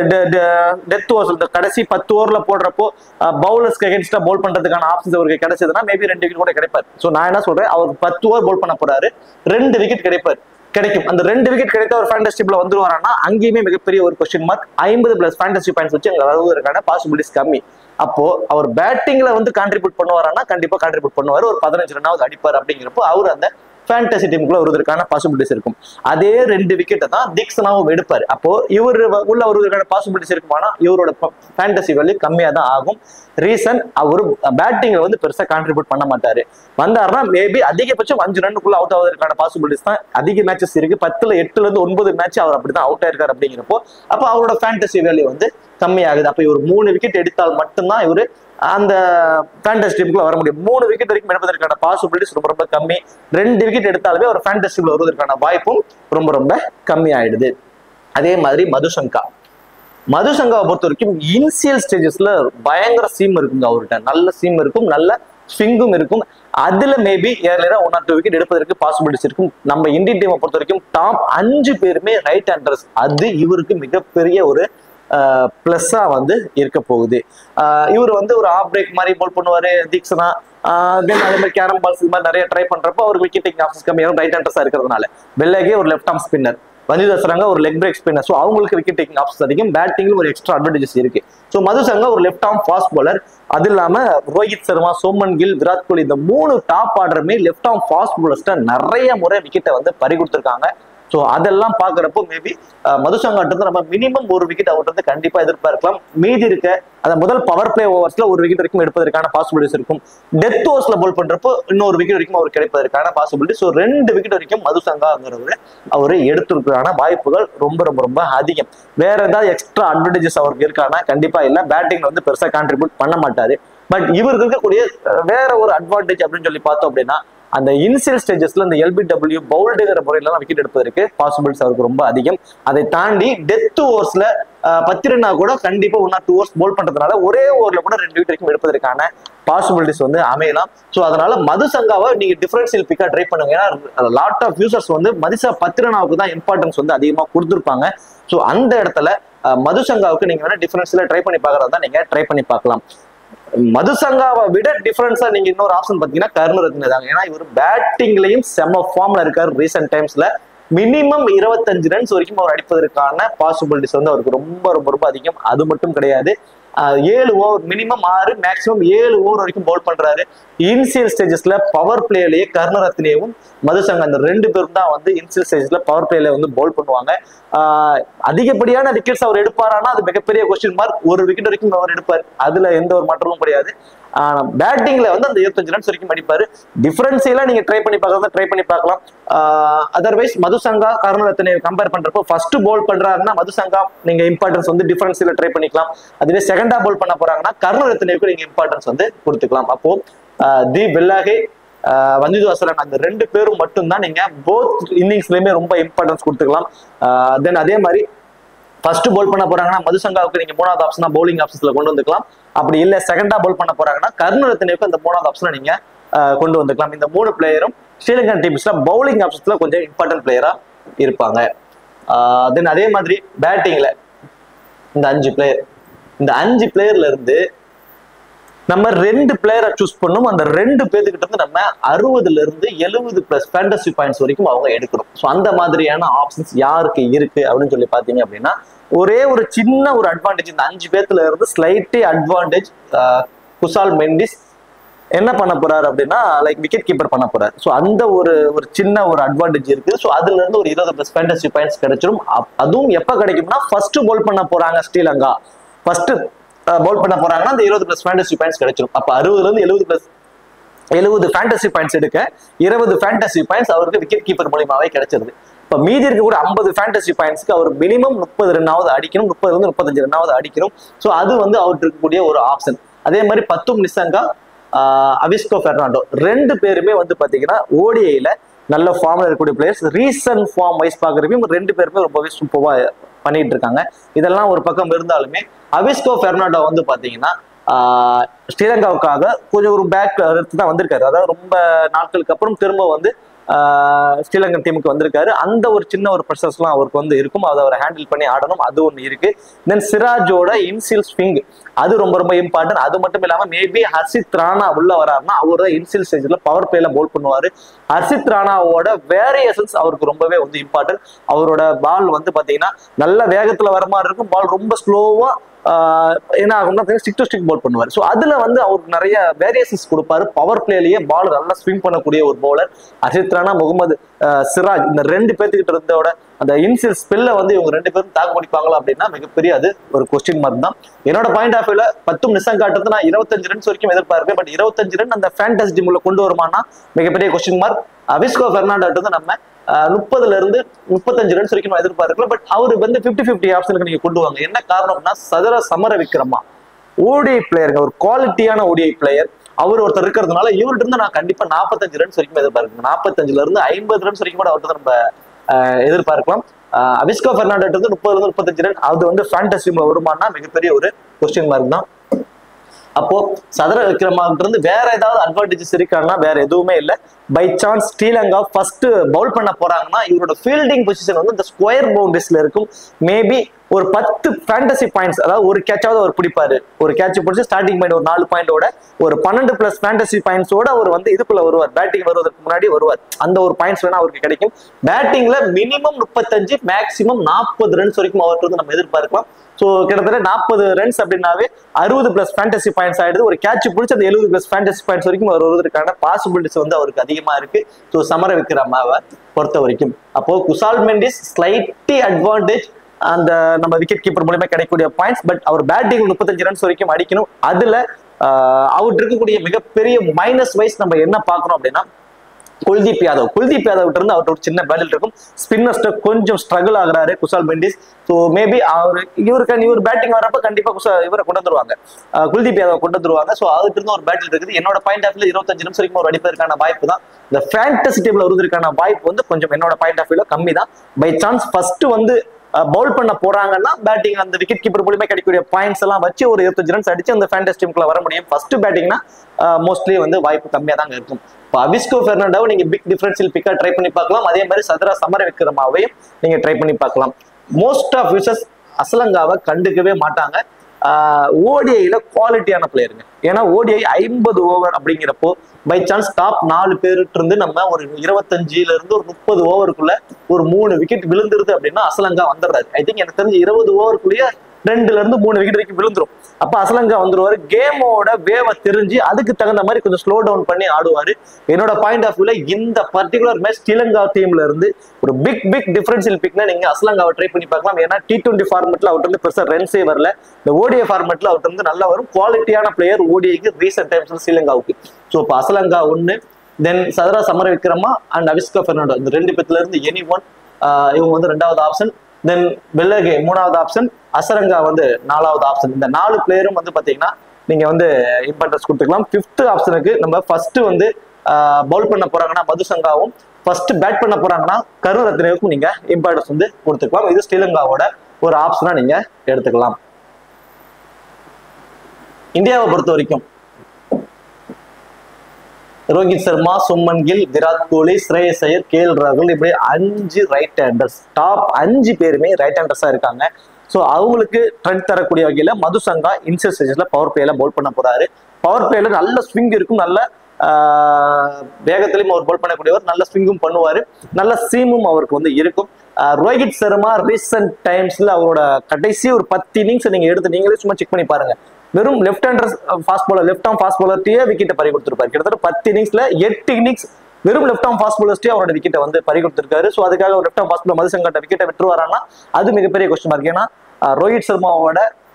டெத் ஓவர்ஸ் இந்த கடைசி பத்து ஓவர்ல போடுறப்போ பவுலர்ஸ்க்கு அகேன்ஸ்டா பவுல் பண்றதுக்கான ஆப்ஷன்ஸ் அவருக்கு கிடைச்சதுன்னா மேபி ரெண்டு விக்கெட் கூட கிடைப்பார் ஸோ நான் என்ன சொல்றேன் அவர் பத்து ஓவர் பவுல் பண்ண போறாரு ரெண்டு விக்கெட் கிடைப்பார் கிடைக்கும் அந்த ரெண்டு விக்கெட் கிடைத்த ஒரு ஃபேண்டஸ்டிப்ல வந்துருவாரான்னா அங்கேயுமே மிகப்பெரிய ஒரு கொஸ்டின் மார்க் ஐம்பது பிளஸ் ஃபேண்டஸ்டி பாயிண்ட்ஸ் வச்சு அங்க வருவதற்கான பாசிபிலிட்டிஸ் கம்மி அப்போ அவர் பேட்டிங்ல வந்து கான்ட்ரிபியூட் பண்ணுவாரான்னா கண்டிப்பா கான்ட்ரிபியூட் பண்ணுவார் ஒரு பதினஞ்சு ரன்னாவது அடிப்பார் அப்படிங்கிறப்போ அவர் அந்த ஃபேண்டசி டீமுக்குள்ள வருவதற்கான பாசிபிலிட்டிஸ் இருக்கும் அதே ரெண்டு விக்கெட்டை தான் தீக்ஷனாவும் எடுப்பார் அப்போ இவர் உள்ள வருவதற்கான பாசிபிலிட்டிஸ் இருக்குமானா இவரோட ஃபேண்டசி வேல்யூ கம்மியா தான் ஆகும் ரீசன் அவர் பேட்டிங்ல வந்து பெருசா கான்ட்ரிபியூட் பண்ண மாட்டாரு வந்தாருன்னா மேபி அதிகபட்சம் அஞ்சு ரன்னுக்குள்ள அவுட் ஆவதற்கான பாசிபிலிட்டிஸ் தான் அதிக மேட்சஸ் இருக்கு பத்துல எட்டுல இருந்து ஒன்பது மேட்ச் அவர் அப்படிதான் அவுட் ஆயிருக்காரு அப்படிங்கிறப்போ அப்போ அவரோட ஃபேண்டசி வேல்யூ வந்து கம்மியாகுது அப்போ இவர் மூணு விக்கெட் எடுத்தால் மட்டும்தான் இவர் அந்த ஃபேண்டஸ் டீமுக்குள்ள வர முடியும் மூணு விக்கெட் வரைக்கும் எடுப்பதற்கான பாசிபிலிட்டிஸ் ரொம்ப ரொம்ப கம்மி ரெண்டு விக்கெட் எடுத்தாலுமே ஒரு ஃபேண்டஸ் டீம்ல வருவதற்கான வாய்ப்பும் ரொம்ப ரொம்ப கம்மி ஆயிடுது அதே மாதிரி மதுசங்கா மதுசங்காவை பொறுத்த வரைக்கும் இனிஷியல் ஸ்டேஜஸ்ல பயங்கர சீம் இருக்குங்க அவர்கிட்ட நல்ல சீம் இருக்கும் நல்ல ஸ்விங்கும் இருக்கும் அதுல மேபி ஏர்லியரா ஒன் ஆர் டூ விக்கெட் எடுப்பதற்கு பாசிபிலிட்டிஸ் இருக்கும் நம்ம இந்தியன் டீமை பொறுத்த வரைக்கும் டாப் அஞ்சு பேருமே ரைட் ஹேண்டர்ஸ் அது இவருக்கு மிகப்பெரிய ஒரு பிளஸ்ஸா வந்து இருக்க போகுது ஆஹ் இவர் வந்து ஒரு ஆஃப் பிரேக் மாதிரி போல் பண்ணுவாரு தீக்ஷனா தென் அதே மாதிரி கேரம் பால்ஸ் இது மாதிரி நிறைய ட்ரை பண்றப்போ அவர் விக்கெட் டேக்கிங் ஆப்ஷன்ஸ் கம்மியாகும் ரைட் ஹேண்டர்ஸா இருக்கிறதுனால வெள்ளகே ஒரு லெஃப்ட் ஆர்ம் ஸ்பின்னர் வனிதா ஒரு லெக் பிரேக் ஸ்பின்னர் ஸோ அவங்களுக்கு விக்கெட் டேக்கிங் ஆப்ஷன்ஸ் அதிகம் பேட்டிங்ல ஒரு எக்ஸ்ட்ரா அட்வான்டேஜஸ் இருக்கு ஸோ மதுசங்கா ஒரு லெஃப்ட் ஆர்ம் ஃபாஸ்ட் bowler அது இல்லாம ரோஹித் சர்மா சோமன் கில் விராட் கோலி இந்த மூணு டாப் ஆர்டருமே லெஃப்ட் ஆர்ம் ஃபாஸ்ட் bowlers-ட்ட நிறைய முறை விக்கெட்டை வந்து பறி கொடுத்துருக்காங்க ஸோ அதெல்லாம் பாக்குறப்போ மேபி மதுசங்காட்டு நம்ம மினிமம் ஒரு விக்கெட் அவர்கிட்ட கண்டிப்பா எதிர்பார்க்கலாம் மீதி இருக்க அந்த முதல் பவர் பிளே ஓவர்ஸ்ல ஒரு விக்கெட் வரைக்கும் எடுப்பதற்கான பாசிபிலிட்டிஸ் இருக்கும் டெத் ஓவர்ஸ்ல போல் பண்றப்போ இன்னொரு விக்கெட் வரைக்கும் அவர் கிடைப்பதற்கான பாசிபிலிட்டி ஸோ ரெண்டு விக்கெட் வரைக்கும் மதுசங்காங்கிறவரு அவரு எடுத்துருக்கான வாய்ப்புகள் ரொம்ப ரொம்ப ரொம்ப அதிகம் வேற ஏதாவது எக்ஸ்ட்ரா அட்வான்டேஜஸ் அவருக்கு இருக்கானா கண்டிப்பா இல்ல பேட்டிங்ல வந்து பெருசா கான்ட்ரிபியூட் பண்ண மாட்டாரு பட் இவருக்கு இருக்கக்கூடிய அஹ், வேற ஒரு அட்வான்டேஜ் அப்படின்னு சொல்லி பார்த்தோம் அப்படின்னா அந்த இனிஷியல் ஸ்டேஜஸ்ல இந்த எல்பிடபிள்யூ பவுல்டுங்கிற முறையில விக்கெட் எடுப்பதற்கு பாசிபிலிட்டிஸ் அவருக்கு ரொம்ப அதிகம் அதை தாண்டி டெத் ஓவர்ஸ்ல பத்து ரன்னா கூட கண்டிப்பா one or two overs bowl பண்றதுனால ஒரே ஓவர்ல கூட ரெண்டு விக்கெட் வரைக்கும் எடுப்பதற்கான பாசிபிலிட்டிஸ் வந்து அமையலாம் ஸோ அதனால மதுசங்காவை நீங்க டிஃபரன்ஷியல் பிக்கா ட்ரை பண்ணுங்க ஏன்னா லாட் ஆஃப் யூசர்ஸ் வந்து மதிசா பத்திரனாவுக்கு தான் இம்பார்ட்டன்ஸ் வந்து அதிகமா கொடுத்துருப்பாங்க ஸோ அந்த இடத்துல அஹ், மதுசங்காவுக்கு நீங்க வேணா டிஃபரன்ஷியல ட்ரை பண்ணி பார்க்கறதா நீங்க ட்ரை பண்ணி பார்க்கலாம் மதுசங்காவை விட டிஃபரன்ஸா நீங்க இன்னொரு ஆப்ஷன் பாத்தீங்கன்னா கருணரத்ன தாங்க ஏன்னா இவர் பேட்டிங்லயும் செம்ம ஃபார்ம்ல இருக்காரு ரீசெண்ட் டைம்ஸ்ல மினிமம் இருபத்தஞ்சு ரன்ஸ் வரைக்கும் அவர் அடிப்பதற்கான பாசிபிலிட்டிஸ் வந்து அவருக்கு ரொம்ப ரொம்ப ரொம்ப அதிகம் அது மட்டும் கிடையாது ஆஹ் ஏழு ஓவர் மினிமம் ஆறு மேக்ஸிமம் ஏழு ஓவர் வரைக்கும் பவுல் பண்றாரு இனிஷியல் ஸ்டேஜஸ்ல பவர் பிளேலயே கருணரத்னேவும் மதுசங்க அந்த ரெண்டு பேரும் தான் வந்து இனிஷியல் ஸ்டேஜஸ்ல பவர் பிளேல வந்து பவுல் பண்ணுவாங்க ஆஹ் அதிகப்படியான விக்கெட்ஸ் அவர் எடுப்பாரானா அது மிகப்பெரிய கொஸ்டின் மார்க் ஒரு விக்கெட் வரைக்கும் அவர் எடுப்பார் அதுல எந்த ஒரு மாற்றமும் கிடையாது பேட்டிங்ல வந்து அந்த இருபத்தஞ்சு ரன்ஸ் வரைக்கும் அடிப்பாரு டிஃபரன்ஸியெல்லாம் நீங்க ட்ரை பண்ணி பார்க்கலாம் ட்ரை பண்ணி பார்க்கலாம் அதர்வைஸ் மதுசங்கா கருணரத்னை கம்பேர் பண்றப்போ ஃபர்ஸ்ட் போல் பண்றாருன்னா மதுசங்கா நீங்க இம்பார்ட்டன்ஸ் வந்து டிஃபரன்ஸியல ட்ரை பண்ணிக்கலாம் அதுவே செகண்டா போல் பண்ண போறாங்கன்னா கருணரத்னைக்கு நீங்க இம்பார்ட்டன்ஸ் வந்து கொடுத்துக்கலாம் அப்போ ஆஹ் தி வெல்லாகே வந்திது அசரன் அந்த ரெண்டு பேரும் மட்டும்தான் நீங்க போத் இன்னிங்ஸ்லயுமே ரொம்ப இம்பார்ட்டன்ஸ் கொடுத்துக்கலாம் தென் அதே மாதிரி ஃபர்ஸ்ட் போல் பண்ண போறாங்கன்னா மதுசங்காவுக்கு நீங்க மூணாவது ஆப்ஷனா பவுலிங் ஆப்ஷன்ஸ்ல கொண்டு வந்துக்கலாம் அப்படி இல்ல செகண்டா போல் பண்ண போறாங்கன்னா கருணரத்னேவுக்கு அந்த மூணாவது ஆப்ஷனை நீங்க ஆஹ் கொண்டு வந்துக்கலாம் இந்த மூணு பிளேயரும் ஸ்ரீலங்கன் டீம்ஸ்ல பவுலிங் ஆப்ஷன்ஸ்ல கொஞ்சம் இம்பார்ட்டன்ட் பிளேயரா இருப்பாங்க தென் அதே மாதிரி பேட்டிங்ல இந்த அஞ்சு பிளேயர் இந்த அஞ்சு பிளேயர்ல இருந்து நம்ம ரெண்டு பிளேயரை சூஸ் பண்ணணும் அந்த ரெண்டு பேர்த்துக்கிட்ட இருந்து நம்ம அறுபதுல இருந்து எழுபது பிளஸ் ஃபேண்டசி பாயிண்ட்ஸ் வரைக்கும் அவங்க எடுக்கணும் ஸோ அந்த மாதிரியான ஆப்ஷன்ஸ் யாருக்கு இருக்கு அப்படின்னு சொல்லி பார்த்தீங்க அப்படின்னா ஒரே ஒரு சின்ன ஒரு அட்வான்டேஜ் இந்த அஞ்சு பேர்த்துல இருந்து ஸ்லைட்லி அட்வான்டேஜ் குசால் மெண்டிஸ் என்ன பண்ண போறாரு அப்படின்னா லைக் விக்கெட் கீப்பர் பண்ண போறாரு ஸோ அந்த ஒரு ஒரு சின்ன ஒரு அட்வான்டேஜ் இருக்கு ஸோ அதுல இருந்து ஒரு இருபது பிளஸ் ஃபேண்டசி பாயிண்ட்ஸ் கிடைச்சிரும் அப்- அதுவும் எப்ப கிடைக்கும்னா ஃபர்ஸ்ட் போல் பண்ண போறாங்க ஸ்ரீலங்கா ஃபர்ஸ்ட் பவுல் பண்ண போறாங்கன்னா அந்த இருபது பிளஸ் ஃபேண்டசி பாயிண்ட்ஸ் கிடைச்சிரும் அப்ப அறுபதுல இருந்து எழுபது பிளஸ் எழுபது ஃபேண்டசி பாயிண்ட்ஸ் எடுக்க இருபது ஃபேண்டசி பாயிண்ட்ஸ் அவருக்கு விக்கெட் கீப்பர் மூலியமாவே கிடைச்சிருது இப்ப மீதி இருக்கக்கூடிய ஐம்பது ஃபேண்டசி பாயிண்ட்ஸ்க்கு அவர் மினிமம் முப்பது ரன்னாவது அடிக்கணும் முப்பதுல இருந்து முப்பத்தஞ்சு ரன்னாவது அடிக்கணும் ஸோ அது வந்து அவருக்கு இருக்கக்கூடிய ஒரு ஆப்ஷன் அதே மாதிரி பத்தும் நிசங்கா அவிஸ்கோ பெர்னாண்டோ ரெண்டு பேருமே வந்து பாத்தீங்கன்னா ஓடிஐல நல்ல ஃபார்ம்ல இருக்கக்கூடிய பிளேயர்ஸ் ரீசன்ட் ஃபார்ம் வைஸ் பாக்குறப்பையும் ரெண்டு பேருமே ரொம்பவே சூப்பரா பண்ணிட்டு இருக்காங்க இதெல்லாம் ஒரு பக்கம் இருந்தாலுமே அவிஸ்கோ பெர்னாண்டோ வந்து பாத்தீங்கன்னா ஆஹ் ஸ்ரீலங்காவுக்காக கொஞ்சம் ஒரு பேக் எடுத்து தான் வந்திருக்காரு அதாவது ரொம்ப நாட்களுக்கு அப்புறம் திரும்ப வந்து ஆஹ் ஸ்ரீலங்கன் டீமுக்கு வந்திருக்காரு அந்த ஒரு சின்ன ஒரு ப்ரெஷர்ஸ்லாம் அவருக்கு வந்து இருக்கும் அதை அவர் ஹேண்டில் பண்ணி ஆடணும் அது ஒன்று இருக்கு தென் சிராஜோட இன்சில் ஸ்விங் அது ரொம்ப ரொம்ப இம்பார்ட்டன்ட் அது மட்டும் இல்லாம மேபி ஹர்ஷித் ராணா உள்ள வராருன்னா அவர் தான் இன்சில் ஸ்டேஜ்ல பவர் பிளேல போல் பண்ணுவாரு ஹர்ஷித் ராணாவோட வேரியேஷன்ஸ் அவருக்கு ரொம்பவே வந்து இம்பார்ட்டன்ட் அவரோட பால் வந்து பாத்தீங்கன்னா நல்ல வேகத்துல வர மாதிரி இருக்கும் பால் ரொம்ப ஸ்லோவா ஆஹ் என்ன ஆகும்னா ஸ்டிக் டு ஸ்டிக் பால் பண்ணுவார் ஸோ அதுல வந்து அவருக்கு நிறைய வேரியேஷன்ஸ் கொடுப்பாரு பவர் பிளேலயே பால் நல்லா ஸ்விங் பண்ணக்கூடிய ஒரு பவுலர் அஜித் ராணா முகமது ஆஹ் சிராஜ் இந்த ரெண்டு பேர்த்துக்கிட்ட இருந்தோட அந்த இன்சியல் ஸ்பெல்ல வந்து இவங்க ரெண்டு பேரும் தாக்கு பிடிப்பாங்களா அப்படின்னா மிகப்பெரிய அது ஒரு கொஸ்டின் மார்க் தான் என்னோட பாயிண்ட் ஆஃப் வியூல பத்தும் நிசங்காட்டத்தை நான் இருபத்தஞ்சு ரன்ஸ் வரைக்கும் எதிர்பார்ப்பேன் பட் இருபத்தஞ்சு ரன் அந்த ஃபேண்டஸ் டீம்ல கொண்டு வருமானா மிகப்பெரிய கொஸ்டின் மார்க் அவிஸ்கோ பெர்னாண்டோ வந்து நம்ம முப்பதுல இருந்து முப்பத்தஞ்சு ரன்ஸ் வரைக்கும் நான் எதிர்பார்க்கலாம் பட் அவர் வந்து பிப்டி பிப்டி ஆப்ஷனுக்கு நீங்க கொண்டு வாங்க என்ன காரணம்னா சதுர சமர விக்ரமா ஓடிஐ பிளேயருங்க ஒரு குவாலிட்டியான ஓடிஐ பிளேயர் அவர் ஒருத்தர் இருக்கிறதுனால இவர்கிட்ட இருந்து நான் கண்டிப்பா நாற்பத்தஞ்சு ரன்ஸ் வரைக்கும் எதிர்பார்க்கணும் நாற்பத்தஞ்சுல இருந்து ஐம்பது ரன்ஸ் வரைக்கும் கூட அவர்கிட்ட நம்ம ஆஹ், எதிர்பார்க்கலாம் ஆஹ், அவிஸ்கோ பெர்னாண்டோ இருந்து முப்பதுல இருந்து முப்பத்தஞ்சு ரன் அது வந்து ஃபேண்டசிம்ல வருமானா மிகப்பெரிய ஒரு கொஸ்டின் மார்க் தான் அப்போ சதுர விக்ரமாகிட்ட இருந்து வேற ஏதாவது அட்வான்டேஜஸ் இருக்கான்னா வேற எதுவுமே இல்லை by chance Sri Lanka first bowl பண்ண போறாங்கன்னா இவரோட ஃபீல்டிங் பொசிஷன் வந்து இந்த ஸ்கொயர் பவுண்டரிஸ்ல இருக்கும் மேபி ஒரு பத்து ஃபேண்டசி பாயிண்ட்ஸ் அதாவது ஒரு கேட்சாவது அவர் பிடிப்பாரு ஒரு கேட்ச் பிடிச்சி ஸ்டார்டிங் பாயிண்ட் ஒரு நாலு பாயிண்டோட ஒரு பன்னெண்டு பிளஸ் ஃபேண்டசி பாயிண்ட்ஸோட அவர் வந்து இதுக்குள்ள வருவார் பேட்டிங் வருவதற்கு முன்னாடி வருவார் அந்த ஒரு பாயிண்ட்ஸ் வேணா அவருக்கு கிடைக்கும் பேட்டிங்ல மினிமம் முப்பத்தஞ்சு மேக்ஸிமம் நாற்பது ரன்ஸ் வரைக்கும் அவர்கிட்ட இருந்து நம்ம எதிர்பார்க்கலாம் ஸோ கிட்டத்தட்ட நாற்பது ரன்ஸ் அப்படின்னாவே அறுபது பிளஸ் ஃபேண்டசி பாயிண்ட்ஸ் ஆயிடுது ஒரு கேட்ச் பிடிச்சி அந்த எழுபது பிளஸ் ஃபேண்டசி பாயிண்ட்ஸ் வரைக்கும் அவர் வருவதற்கான பாசிபிலிட்டிஸ் வந்து அவருக்கு அதிகமா இருக்கு ஸோ சமர விக்ரமாவை பொறுத்த வரைக்கும் அப்போ குசால் மெண்டிஸ் ஸ்லைட்லி அட்வான்டேஜ் அந்த நம்ம விக்கெட் கீப்பர் மூலியமா கிடைக்கக்கூடிய பாயிண்ட்ஸ் பட் அவர் பேட்டிங் முப்பத்தஞ்சு ரன்ஸ் வரைக்கும் அடிக்கணும் அதுல ஆஹ், அவர்கிட்ட இருக்கக்கூடிய மிகப்பெரிய மைனஸ் வைஸ் நம்ம என்ன பார்க்கறோம் அப்படின்னா குல்தீப் யாதவ் குல்தீப் யாதவ் இருந்து அவர்கிட்ட ஒரு சின்ன பேட்டில் இருக்கும் ஸ்பின்னர்ஸ்ட கொஞ்சம் ஸ்ட்ரகிள் ஆகுறாரு குசால் மெண்டிஸ் ஸோ மேபி அவர் இவருக்கு இவர் பேட்டிங் வரப்ப கண்டிப்பா குசா இவரை கொண்டு வந்துருவாங்க அஹ் குல்தீப் யாதவ் கொண்டு வந்துருவாங்க ஸோ அவர்கிட்ட இருந்து ஒரு பேட்டில் இருக்குது என்னோட பாயிண்ட் ஆஃப் இருபத்தஞ்சு நிமிஷம் வரைக்கும் ஒரு அடிப்பதற்கான வாய்ப்பு தான் இந்த ஃபேண்டசி டீம்ல வருவதற்கான வாய்ப்பு வந்து கொஞ்சம் என்னோட பாயிண்ட் ஆஃப் வியூல கம்மி தான் பை சான்ஸ் ஃபர்ஸ்ட் வந்து பவுல் பண்ண போறாங்கன்னா பேட்டிங் அந்த விக்கெட் கீப்பர் மூலியமா கிடைக்கக்கூடிய பாயிண்ட்ஸ் எல்லாம் வச்சு ஒரு இருபத்தஞ்சு ரன்ஸ் அடிச்சு அந்த ஃபேண்டஸ் டீமுக்குள்ள வர முடியும் ஃபர்ஸ்ட் பேட்டிங்னா மோஸ்ட்லி வந்து வாய்ப்பு கம்மியா தாங்க இருக்கும் இப்போ அபிஸ்கோ பெர்னாண்டாவை நீங்க பிக் டிஃபரன்ஸில் பிக்கா ட்ரை பண்ணி பார்க்கலாம் அதே மாதிரி சதுரா சமர விக்ரமாவையும் நீங்க ட்ரை பண்ணி பார்க்கலாம் மோஸ்ட் ஆஃப் யூசர்ஸ் அசலங்காவை கண்டுக்கவே மாட்டாங்க ஓடிஐல குவாலிட்டியான பிளேயருங்க ஏன்னா ஓடிஐ ஐம்பது ஓவர் அப்படிங்கிறப்போ பை சான்ஸ் டாப் நாலு பேருட்டு இருந்து நம்ம ஒரு இருபத்தஞ்சுல இருந்து ஒரு முப்பது ஓவருக்குள்ள ஒரு மூணு விக்கெட் விழுந்துருது அப்படின்னா அசலங்கா வந்துடுறாரு ஐ திங்க் எனக்கு தெரிஞ்சு இருபது ஓவருக்குள்ளேயே ரெண்டுல இருந்து மூணு விக்கெட் வரைக்கும் விழுந்துரும் அப்ப அசலங்கா வந்துருவாரு கேமோட வேவை தெரிஞ்சு அதுக்கு தகுந்த மாதிரி கொஞ்சம் ஸ்லோ டவுன் பண்ணி ஆடுவாரு என்னோட பாயிண்ட் ஆஃப் வியூல இந்த பர்டிகுலர் மேட்ச் ஸ்ரீலங்கா டீம்ல இருந்து ஒரு பிக் பிக் டிஃபரன்ஷியல் பிக்னா நீங்க அசலங்காவை ட்ரை பண்ணி பார்க்கலாம் ஏன்னா டி டுவெண்ட்டி ஃபார்மெட்ல அவர்கிட்ட இருந்து பெருசா ரன்ஸே வரல இந்த ஓடிஐ ஃபார்மெட்ல அவர்கிட்ட இருந்து நல்லா வரும் குவாலிட்டியான பிளேயர் ஓடிஐக்கு ரீசெண்ட் டைம்ஸ் ஸ்ரீலங்காவுக்கு ஸோ இப்போ அசலங்கா ஒன்னு தென் சதரா சமர விக்ரமா அண்ட் அவிஸ்கா பெர்னாண்டோ இந்த ரெண்டு பேத்துல இருந்து எனி ஒன் இவங்க வந்து ரெண்டாவது ஆப்ஷன் தென் வெள்ளகே மூணாவது ஆப்ஷன் அசரங்கா வந்து நாலாவது ஆப்ஷன் இந்த நாலு பிளேயரும் வந்து பாத்தீங்கன்னா நீங்க வந்து இம்பார்ட்டன்ஸ் கொடுத்துக்கலாம் ஃபிஃப்த் ஆப்ஷனுக்கு நம்ம ஃபர்ஸ்ட் வந்து பவுல் பண்ண போறாங்கன்னா மதுசங்காவும் ஃபர்ஸ்ட் பேட் பண்ண போறாங்கன்னா கருண் ரத்னேவுக்கும் நீங்க இம்பார்ட்டன்ஸ் வந்து கொடுத்துக்கலாம் இது ஸ்ரீலங்காவோட ஒரு ஆப்ஷனா நீங்க எடுத்துக்கலாம் இந்தியாவை பொறுத்த வரைக்கும் ரோஹித் சர்மா சுமன் கில் விராட் கோலி ஸ்ரேயஸ் ஐயர் கே எல் ராகுல் இப்படி அஞ்சு ரைட் ஹேண்டர்ஸ் டாப் அஞ்சு பேருமே ரைட் ஹேண்டர்ஸா இருக்காங்க ஸோ அவங்களுக்கு ட்ரெண்ட் தரக்கூடிய வகையில மதுசங்கா இன்சர் ஸ்டேஜஸ்ல பவர் பிளேல பவுல் பண்ண போறாரு பவர் பிளேல நல்ல ஸ்விங் இருக்கும் நல்ல ஆஹ், வேகத்திலையும் அவர் பவுல் பண்ணக்கூடியவர் நல்ல ஸ்விங்கும் பண்ணுவாரு நல்ல சீமும் அவருக்கு வந்து இருக்கும் ஆஹ், ரோஹித் சர்மா ரீசெண்ட் டைம்ஸ்ல அவரோட கடைசி ஒரு பத்து இன்னிங்ஸ் நீங்க எடுத்து நீங்களே சும்மா செக் பண்ணி பாருங்க வெறும் left hander fast bowler left arm fast பாலர்ட்டே விக்கெட்டை பறி கொடுத்துருப்பாரு கிட்டத்தட்ட பத்து இன்னிங்ஸ்ல எட்டு இன்னிங்ஸ் வெறும் லெஃப்ட் ஆம் ஃபாஸ்ட் பாலர்ஸ்டே அவரோட விக்கெட்டை வந்து பறி கொடுத்திருக்காரு ஸோ அதுக்காக ஒரு லெஃப்ட் ஆம் ஃபாஸ்ட் பாலர் மதுசங்கட்ட விக்கெட்டை விட்டுருவாரான்னா அது மிகப்பெரிய கொஸ்டின் மார்க் ஏன்னா ஆஹ், ரோஹித் சர்மாவோட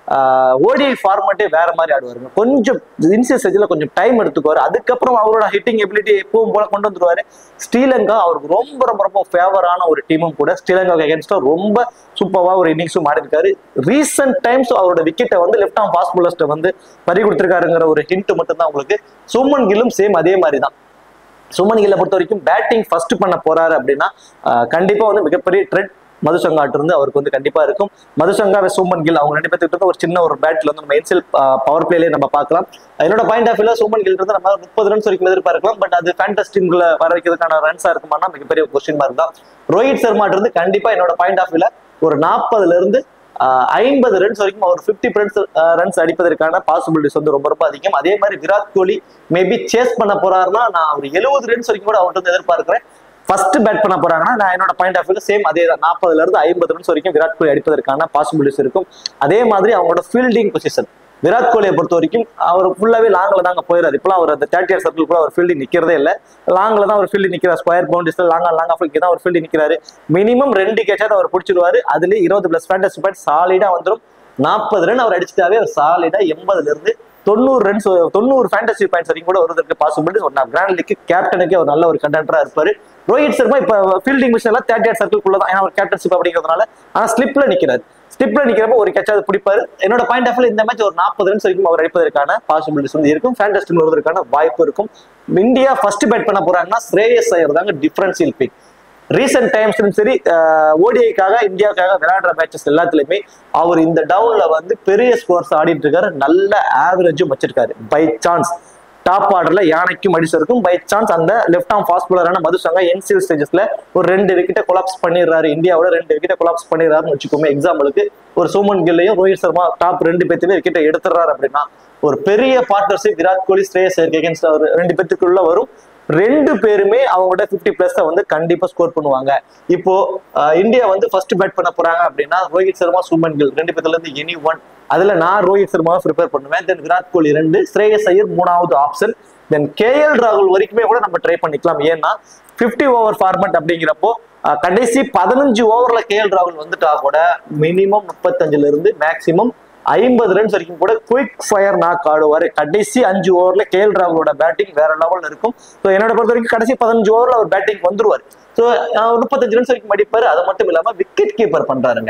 ஓடிஐ ஃபார்மேட்டே வேற மாதிரி ஆடுவாருங்க கொஞ்சம் இன்சியல் ஸ்டேஜில் கொஞ்சம் டைம் எடுத்துக்குவாரு அதுக்கப்புறம் அவரோட ஹிட்டிங் எபிலிட்டி எப்பவும் போல கொண்டு வந்துருவாரு ஸ்ரீலங்கா அவருக்கு ரொம்ப ரொம்ப ரொம்ப ஃபேவரான ஒரு டீமும் கூட ஸ்ரீலங்காவுக்கு அகேன்ஸ்டா ரொம்ப சூப்பராக ஒரு இன்னிங்ஸும் ஆடிருக்காரு ரீசெண்ட் டைம்ஸ் அவரோட விக்கெட்டை வந்து லெஃப்ட் ஆம் ஃபாஸ்ட் பாலர்ஸ்ட்டை வந்து பறி கொடுத்துருக்காருங்கிற ஒரு ஹிண்ட் மட்டும் தான் உங்களுக்கு சுமன் கில்லும் சேம் அதே மாதிரி தான் சுமன் கில்லை பொறுத்த வரைக்கும் பேட்டிங் ஃபர்ஸ்ட் பண்ண போறாரு அப்படின்னா ஆஹ் கண்டிப்பா வந்து மிகப்பெரிய ட்ரெண்ட் மதுசங்காட்டு இருந்து அவருக்கு வந்து கண்டிப்பா இருக்கும் மதுசங்கா வெஸ் சுமன் கில் அவங்க ரெண்டு பேர்த்துக்கு ஒரு சின்ன ஒரு பேட்ல வந்து நம்ம என்சில் பவர் பிளேலே நம்ம பார்க்கலாம் என்னோட பாயிண்ட் ஆஃப் வியூல சுமன் கில் இருந்து நம்ம முப்பது ரன்ஸ் வரைக்கும் எதிர்பார்க்கலாம் பட் அது ஃபேண்டஸ் டீம்ல வர வைக்கிறதுக்கான ரன்ஸா இருக்குமானா மிகப்பெரிய கொஸ்டின் மார்க் தான் ரோஹித் சர்மா இருந்து கண்டிப்பா என்னோட பாயிண்ட் ஆஃப் வியூல ஒரு நாற்பதுல இருந்து ஐம்பது ரன்ஸ் வரைக்கும் அவர் ஃபிஃப்டி ரன்ஸ் ரன்ஸ் அடிப்பதற்கான பாசிபிலிட்டிஸ் வந்து ரொம்ப ரொம்ப அதிகம் அதே மாதிரி விராட் கோலி மேபி சேஸ் பண்ண போறாருன்னா நான் ஒரு எழுபது ரன்ஸ் வரைக்கும் கூட அவர்கிட்ட வந்து எதிர்பார்க்கிறேன் ஃபர்ஸ்ட் பேட் பண்ண போறாங்கன்னா நான் என்னோட பாயிண்ட் ஆஃப் வியூல சேம் அதே தான் நாற்பதுல இருந்து ஐம்பது ரன்ஸ் வரைக்கும் விராட் கோலி அடிப்பதற்கான பாசிபிலிட்டிஸ் இருக்கும் அதே மாதிரி அவங்களோட ஃபீல்டிங் பொசிஷன் விராட் கோலியை பொறுத்த வரைக்கும் அவர் ஃபுல்லாவே லாங்ல தாங்க போயிடாரு இப்பெல்லாம் அவர் அந்த தேர்ட்டி இயர் சர்க்கிள் கூட அவர் ஃபீல்டிங் நிக்கிறதே இல்லை லாங்ல தான் அவர் ஃபீல்டிங் நிக்கிறார் ஸ்கொயர் பவுண்டரிஸ்ல லாங்கா லாங் ஆஃப் தான் அவர் ஃபீல்டிங் நிக்கிறாரு மினிமம் ரெண்டு கேட்சாவது அவர் பிடிச்சிருவாரு அதுல இருபது பிளஸ் ஃபேண்டஸ் பாயிண்ட் சாலிடா வந்துடும் நாற்பது ரன் அவர் அடிச்சுட்டாவே அவர் சாலிடா எண்பதுல இருந்து தொண்ணூறு ரன்ஸ் தொண்ணூறு ஃபேண்டசி பாயிண்ட்ஸ் வரைக்கும் கூட வருவதற்கு பாசிபிலிட்டி ஒரு கிராண்ட் லீக் கேப்டனுக்கே ஒரு நல்ல ஒரு கண்டென்டரா இருப்பாரு ரோஹித் சர்மா இப்ப ஃபீல்டிங் மிஷன் எல்லாம் தேர்ட்டி எயிட் சர்க்கிள் தான் ஏன்னா ஒரு கேப்டன்ஷிப் அப்படிங்கிறதுனால ஆனா ஸ்லிப்ல நிக்கிறாரு ஸ்லிப்ல நிக்கிறப்ப ஒரு கேட்சாவது பிடிப்பாரு என்னோட பாயிண்ட் ஆஃப் இந்த மேட்ச் ஒரு நாற்பது ரன்ஸ் வரைக்கும் அவர் அடிப்பதற்கான பாசிபிலிட்டிஸ் வந்து இருக்கும் ஃபேண்டஸ்டிக் வருவதற்கான வாய்ப்பு இருக்கும் இந்தியா ஃபர்ஸ்ட் பேட் பண்ண போறாங்கன்னா ஸ்ரேயஸ் ஐயர் தாங்க டிஃபரன்சியல் பிக் ரீசெண்ட் டைம்ஸ்லும் சரி ஓடிஐக்காக இந்தியாவுக்காக விளையாடுற மேட்சஸ் எல்லாத்துலயுமே அவர் இந்த டவுன்ல வந்து பெரிய ஸ்கோர்ஸ் ஆடிட்டு இருக்காரு நல்ல ஆவரேஜும் வச்சிருக்காரு பை சான்ஸ் டாப் ஆர்டர்ல யானைக்கும் அடிச்சிருக்கும் பை சான்ஸ் அந்த லெஃப்ட் ஆம் ஃபாஸ்ட் பாலரான மதுசங்கா என்சிஎல் ஸ்டேஜஸ்ல ஒரு ரெண்டு விக்கெட்டை கொலாப்ஸ் பண்ணிடுறாரு இந்தியாவோட ரெண்டு விக்கெட்டை கொலாப்ஸ் பண்ணிடுறாருன்னு வச்சுக்கோமே எக்ஸாம்பிளுக்கு ஒரு சுமன் கில்லையும் ரோஹித் சர்மா டாப் ரெண்டு பேர்த்துமே விக்கெட்டை எடுத்துறாரு அப்படின்னா ஒரு பெரிய பார்ட்னர்ஷிப் விராட் கோலி ஸ்ரேயஸ் அகேன்ஸ்ட் அவர் ரெண்டு பேத்துக்குள்ள வரும் ரெண்டு பேருமே அவங்களோட பிப்டி பிளஸ் வந்து கண்டிப்பா ஸ்கோர் பண்ணுவாங்க இப்போ அஹ், இந்தியா வந்து ஃபர்ஸ்ட் பேட் பண்ண போறாங்க அப்படின்னா ரோஹித் சர்மா சுமன் கில் ரெண்டு பேர்த்துல இருந்து எனி ஒன் அதுல நான் ரோஹித் சர்மாவை ப்ரிப்பேர் பண்ணுவேன் தென் விராட் கோலி ரெண்டு ஸ்ரேயஸ் ஐயர் மூணாவது ஆப்ஷன் தென் கேஎல் ராகுல் வரைக்குமே கூட நம்ம ட்ரை பண்ணிக்கலாம் ஏன்னா 50 ஓவர் ஃபார்மட் அப்படிங்கிறப்போ அஹ், கடைசி பதினஞ்சு ஓவர்ல கேஎல் ராகுல் வந்துட்டா கூட மினிமம் முப்பத்தஞ்சுல இருந்து மேக்சிமம் ஐம்பது ரன்ஸ் வரைக்கும் கூட குயிக் ஃபயர் நாக் ஆடுவாரு கடைசி அஞ்சு ஓவர்ல கேஎல் ராகுலோட பேட்டிங் வேற லெவல்ல இருக்கும் ஸோ என்னோட பொறுத்த வரைக்கும் கடைசி பதினஞ்சு ஓவர்ல அவர் பேட்டிங் வந்துருவார் ஸோ முப்பத்தஞ்சு ரன்ஸ் வரைக்கும் அடிப்பாரு அது மட்டும் இல்லாம விக்கெட் கீப்பர் பண்றாருங்க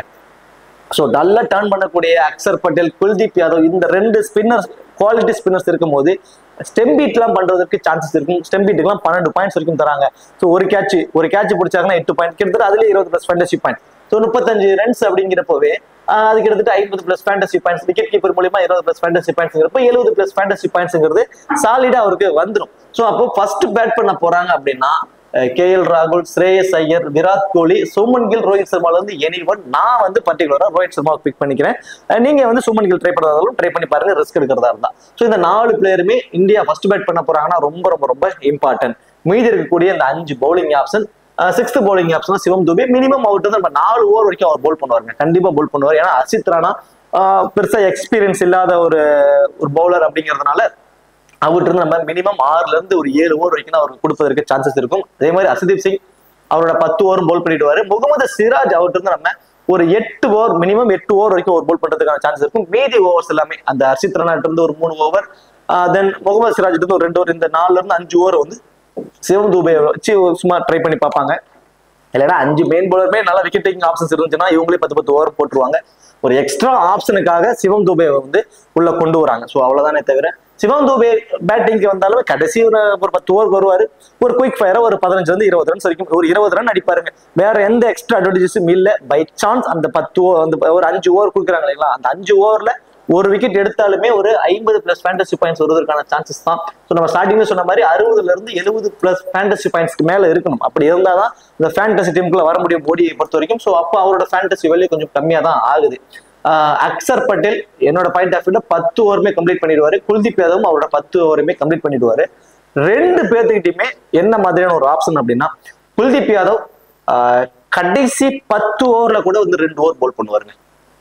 ஸோ நல்லா டர்ன் பண்ணக்கூடிய அக்சர் பட்டேல் குல்தீப் யாதவ் இந்த ரெண்டு ஸ்பின்னர்ஸ் குவாலிட்டி ஸ்பின்னர்ஸ் இருக்கும்போது ஸ்டெம்பீட்லாம் பண்றதுக்கு சான்சஸ் இருக்கும் ஸ்டெம்பீட்டுக்குலாம் பன்னெண்டு பாயிண்ட்ஸ் வரைக்கும் தராங்க ஸோ ஒரு கேட்ச் ஒரு கேட்ச் பிடிச்சாங்கன்னா எட்டு பாயிண்ட் கிட்டத்தட்ட அதுல இருபது பிளஸ் ஃபேண்டசி பாயிண்ட் ஸோ முப்பத்தஞ்சு ரன்ஸ் அப்படிங்கிறப்பவே ஆஹ் அது கிட்டத்தட்ட ஐம்பது plus fantasy points wicket keeper மூலியமா இருபது பிளஸ் ஃபேண்டசி பாயிண்ட்ஸ்ங்கிறப்ப எழுபது பிளஸ் ஃபேண்டசி பாயிண்ட்ஸ்ங்கிறது சாலிடா அவருக்கு வந்துடும் ஸோ அப்போ ஃபர்ஸ்ட் பேட் பண்ண போறாங்க அப்படின்னா கே எல் ராகுல் ஸ்ரேயஸ் ஐயர் விராட் கோலி சுமன் கில் ரோஹித் சர்மால இருந்து எனி ஒன் நான் வந்து பர்டிகுலரா ரோஹித் சர்மாவை பிக் பண்ணிக்கிறேன் அஹ் நீங்க வந்து சுமன் கில் ட்ரை பண்றதாலும் ட்ரை பண்ணி பாருங்க ரிஸ்க் எடுக்கிறதா இருந்தா ஸோ இந்த நாலு பிளேயருமே இந்தியா ஃபர்ஸ்ட் பேட் பண்ண போறாங்கன்னா ரொம்ப ரொம்ப ரொம்ப இம்பார்ட்டன்ட் மீதி இருக்கக்கூடிய இந்த அஞ்சு bowling option sixth bowling option Shivam Dube minimum அவர்கிட்ட வந்து நம்ம நாலு ஓவர் வரைக்கும் அவர் போல் பண்ணுவாருங்க கண்டிப்பா போல் பண்ணுவார் ஏன்னா அசித் ராணா ஆஹ் பெருசா எக்ஸ்பீரியன்ஸ் இல்லாத ஒரு ஒரு பவுலர் அப்படிங்கிறதுனால அவர்கிட்ட இருந்து நம்ம மினிமம் ஆறுல இருந்து ஒரு ஏழு ஓவர் வரைக்கும் தான் அவருக்கு கொடுப்பதற்கு சான்சஸ் இருக்கும் அதே மாதிரி அசதீப் சிங் அவரோட பத்து ஓவரும் போல் பண்ணிடுவாரு முகமது சிராஜ் அவர்கிட்ட இருந்து நம்ம ஒரு எட்டு ஓவர் மினிமம் எட்டு ஓவர் வரைக்கும் ஒரு போல் பண்றதுக்கான சான்சஸ் இருக்கும் மீதி ஓவர்ஸ் எல்லாமே அந்த ஹர்ஷித் ராணாட்ட இருந்து ஒரு மூணு ஓவர் தென் முகமது சிராஜ் இருந்து ஒரு ரெண்டு ஓவர் இந்த நாலுல இருந்து அஞ்சு ஓவர் வந்து சிவம் தூபை வச்சு சும்மா ட்ரை பண்ணி பார்ப்பாங்க இல்லைன்னா அஞ்சு மெயின் பவுலருமே நல்லா விக்கெட் டேக்கிங் ஆப்ஷன்ஸ் இருந்துச்சுன்னா இவங்களே பத்து பத்து ஓவர் போட்டுருவாங்க ஒரு எக்ஸ்ட்ரா ஆப்ஷனுக்காக சிவம் தூபே வந்து உள்ள கொண்டு வராங்க ஸோ அவ்வளவுதானே தவிர சிவம் தூபே பேட்டிங்க்கு வந்தாலும் கடைசி ஒரு ஒரு பத்து ஓவர் வருவாரு ஒரு குயிக் ஃபயரா ஒரு பதினஞ்சுல இருந்து இருபது ரன்ஸ் வரைக்கும் ஒரு இருபது ரன் அடிப்பாருங்க வேற எந்த எக்ஸ்ட்ரா அட்வான்டேஜஸும் இல்ல பை சான்ஸ் அந்த பத்து ஓவர் அந்த ஒரு அஞ்சு ஓவர் கொடுக்குறாங்க இல்லைங்களா அந்த அஞ்சு ஓவர்ல ஒரு விக்கெட் எடுத்தாலுமே ஒரு ஐம்பது பிளஸ் ஃபேண்டசி பாயிண்ட்ஸ் வருவதற்கான சான்சஸ் தான் ஸோ நம்ம ஸ்டார்டிங்ல சொன்ன மாதிரி அறுபதுல இருந்து எழுபது பிளஸ் ஃபேண்டசி பாயிண்ட்ஸ்க்கு மேல இருக்கணும் அப்படி இருந்தாதான் இந்த ஃபேண்டசி டீமுக்குள்ள வர முடியும் மோடியை பொறுத்த வரைக்கும் ஸோ அப்போ அவரோட ஃபேண்டசி வேல்யூ கொஞ்சம் கம்மியா தான் ஆகுது ஆஹ் அக்சர் பட்டேல் என்னோட பாயிண்ட் ஆஃப் வியூல பத்து ஓவருமே கம்ப்ளீட் பண்ணிடுவாரு குல்தீப் யாதவும் அவரோட பத்து ஓவருமே கம்ப்ளீட் பண்ணிடுவாரு ரெண்டு பேர்த்துக்கிட்டையுமே என்ன மாதிரியான ஒரு ஆப்ஷன் அப்படின்னா குல்தீப் யாதவ் ஆஹ் கடைசி பத்து ஓவர்ல கூட வந்து ரெண்டு ஓவர் போல் பண்ணுவாருங்க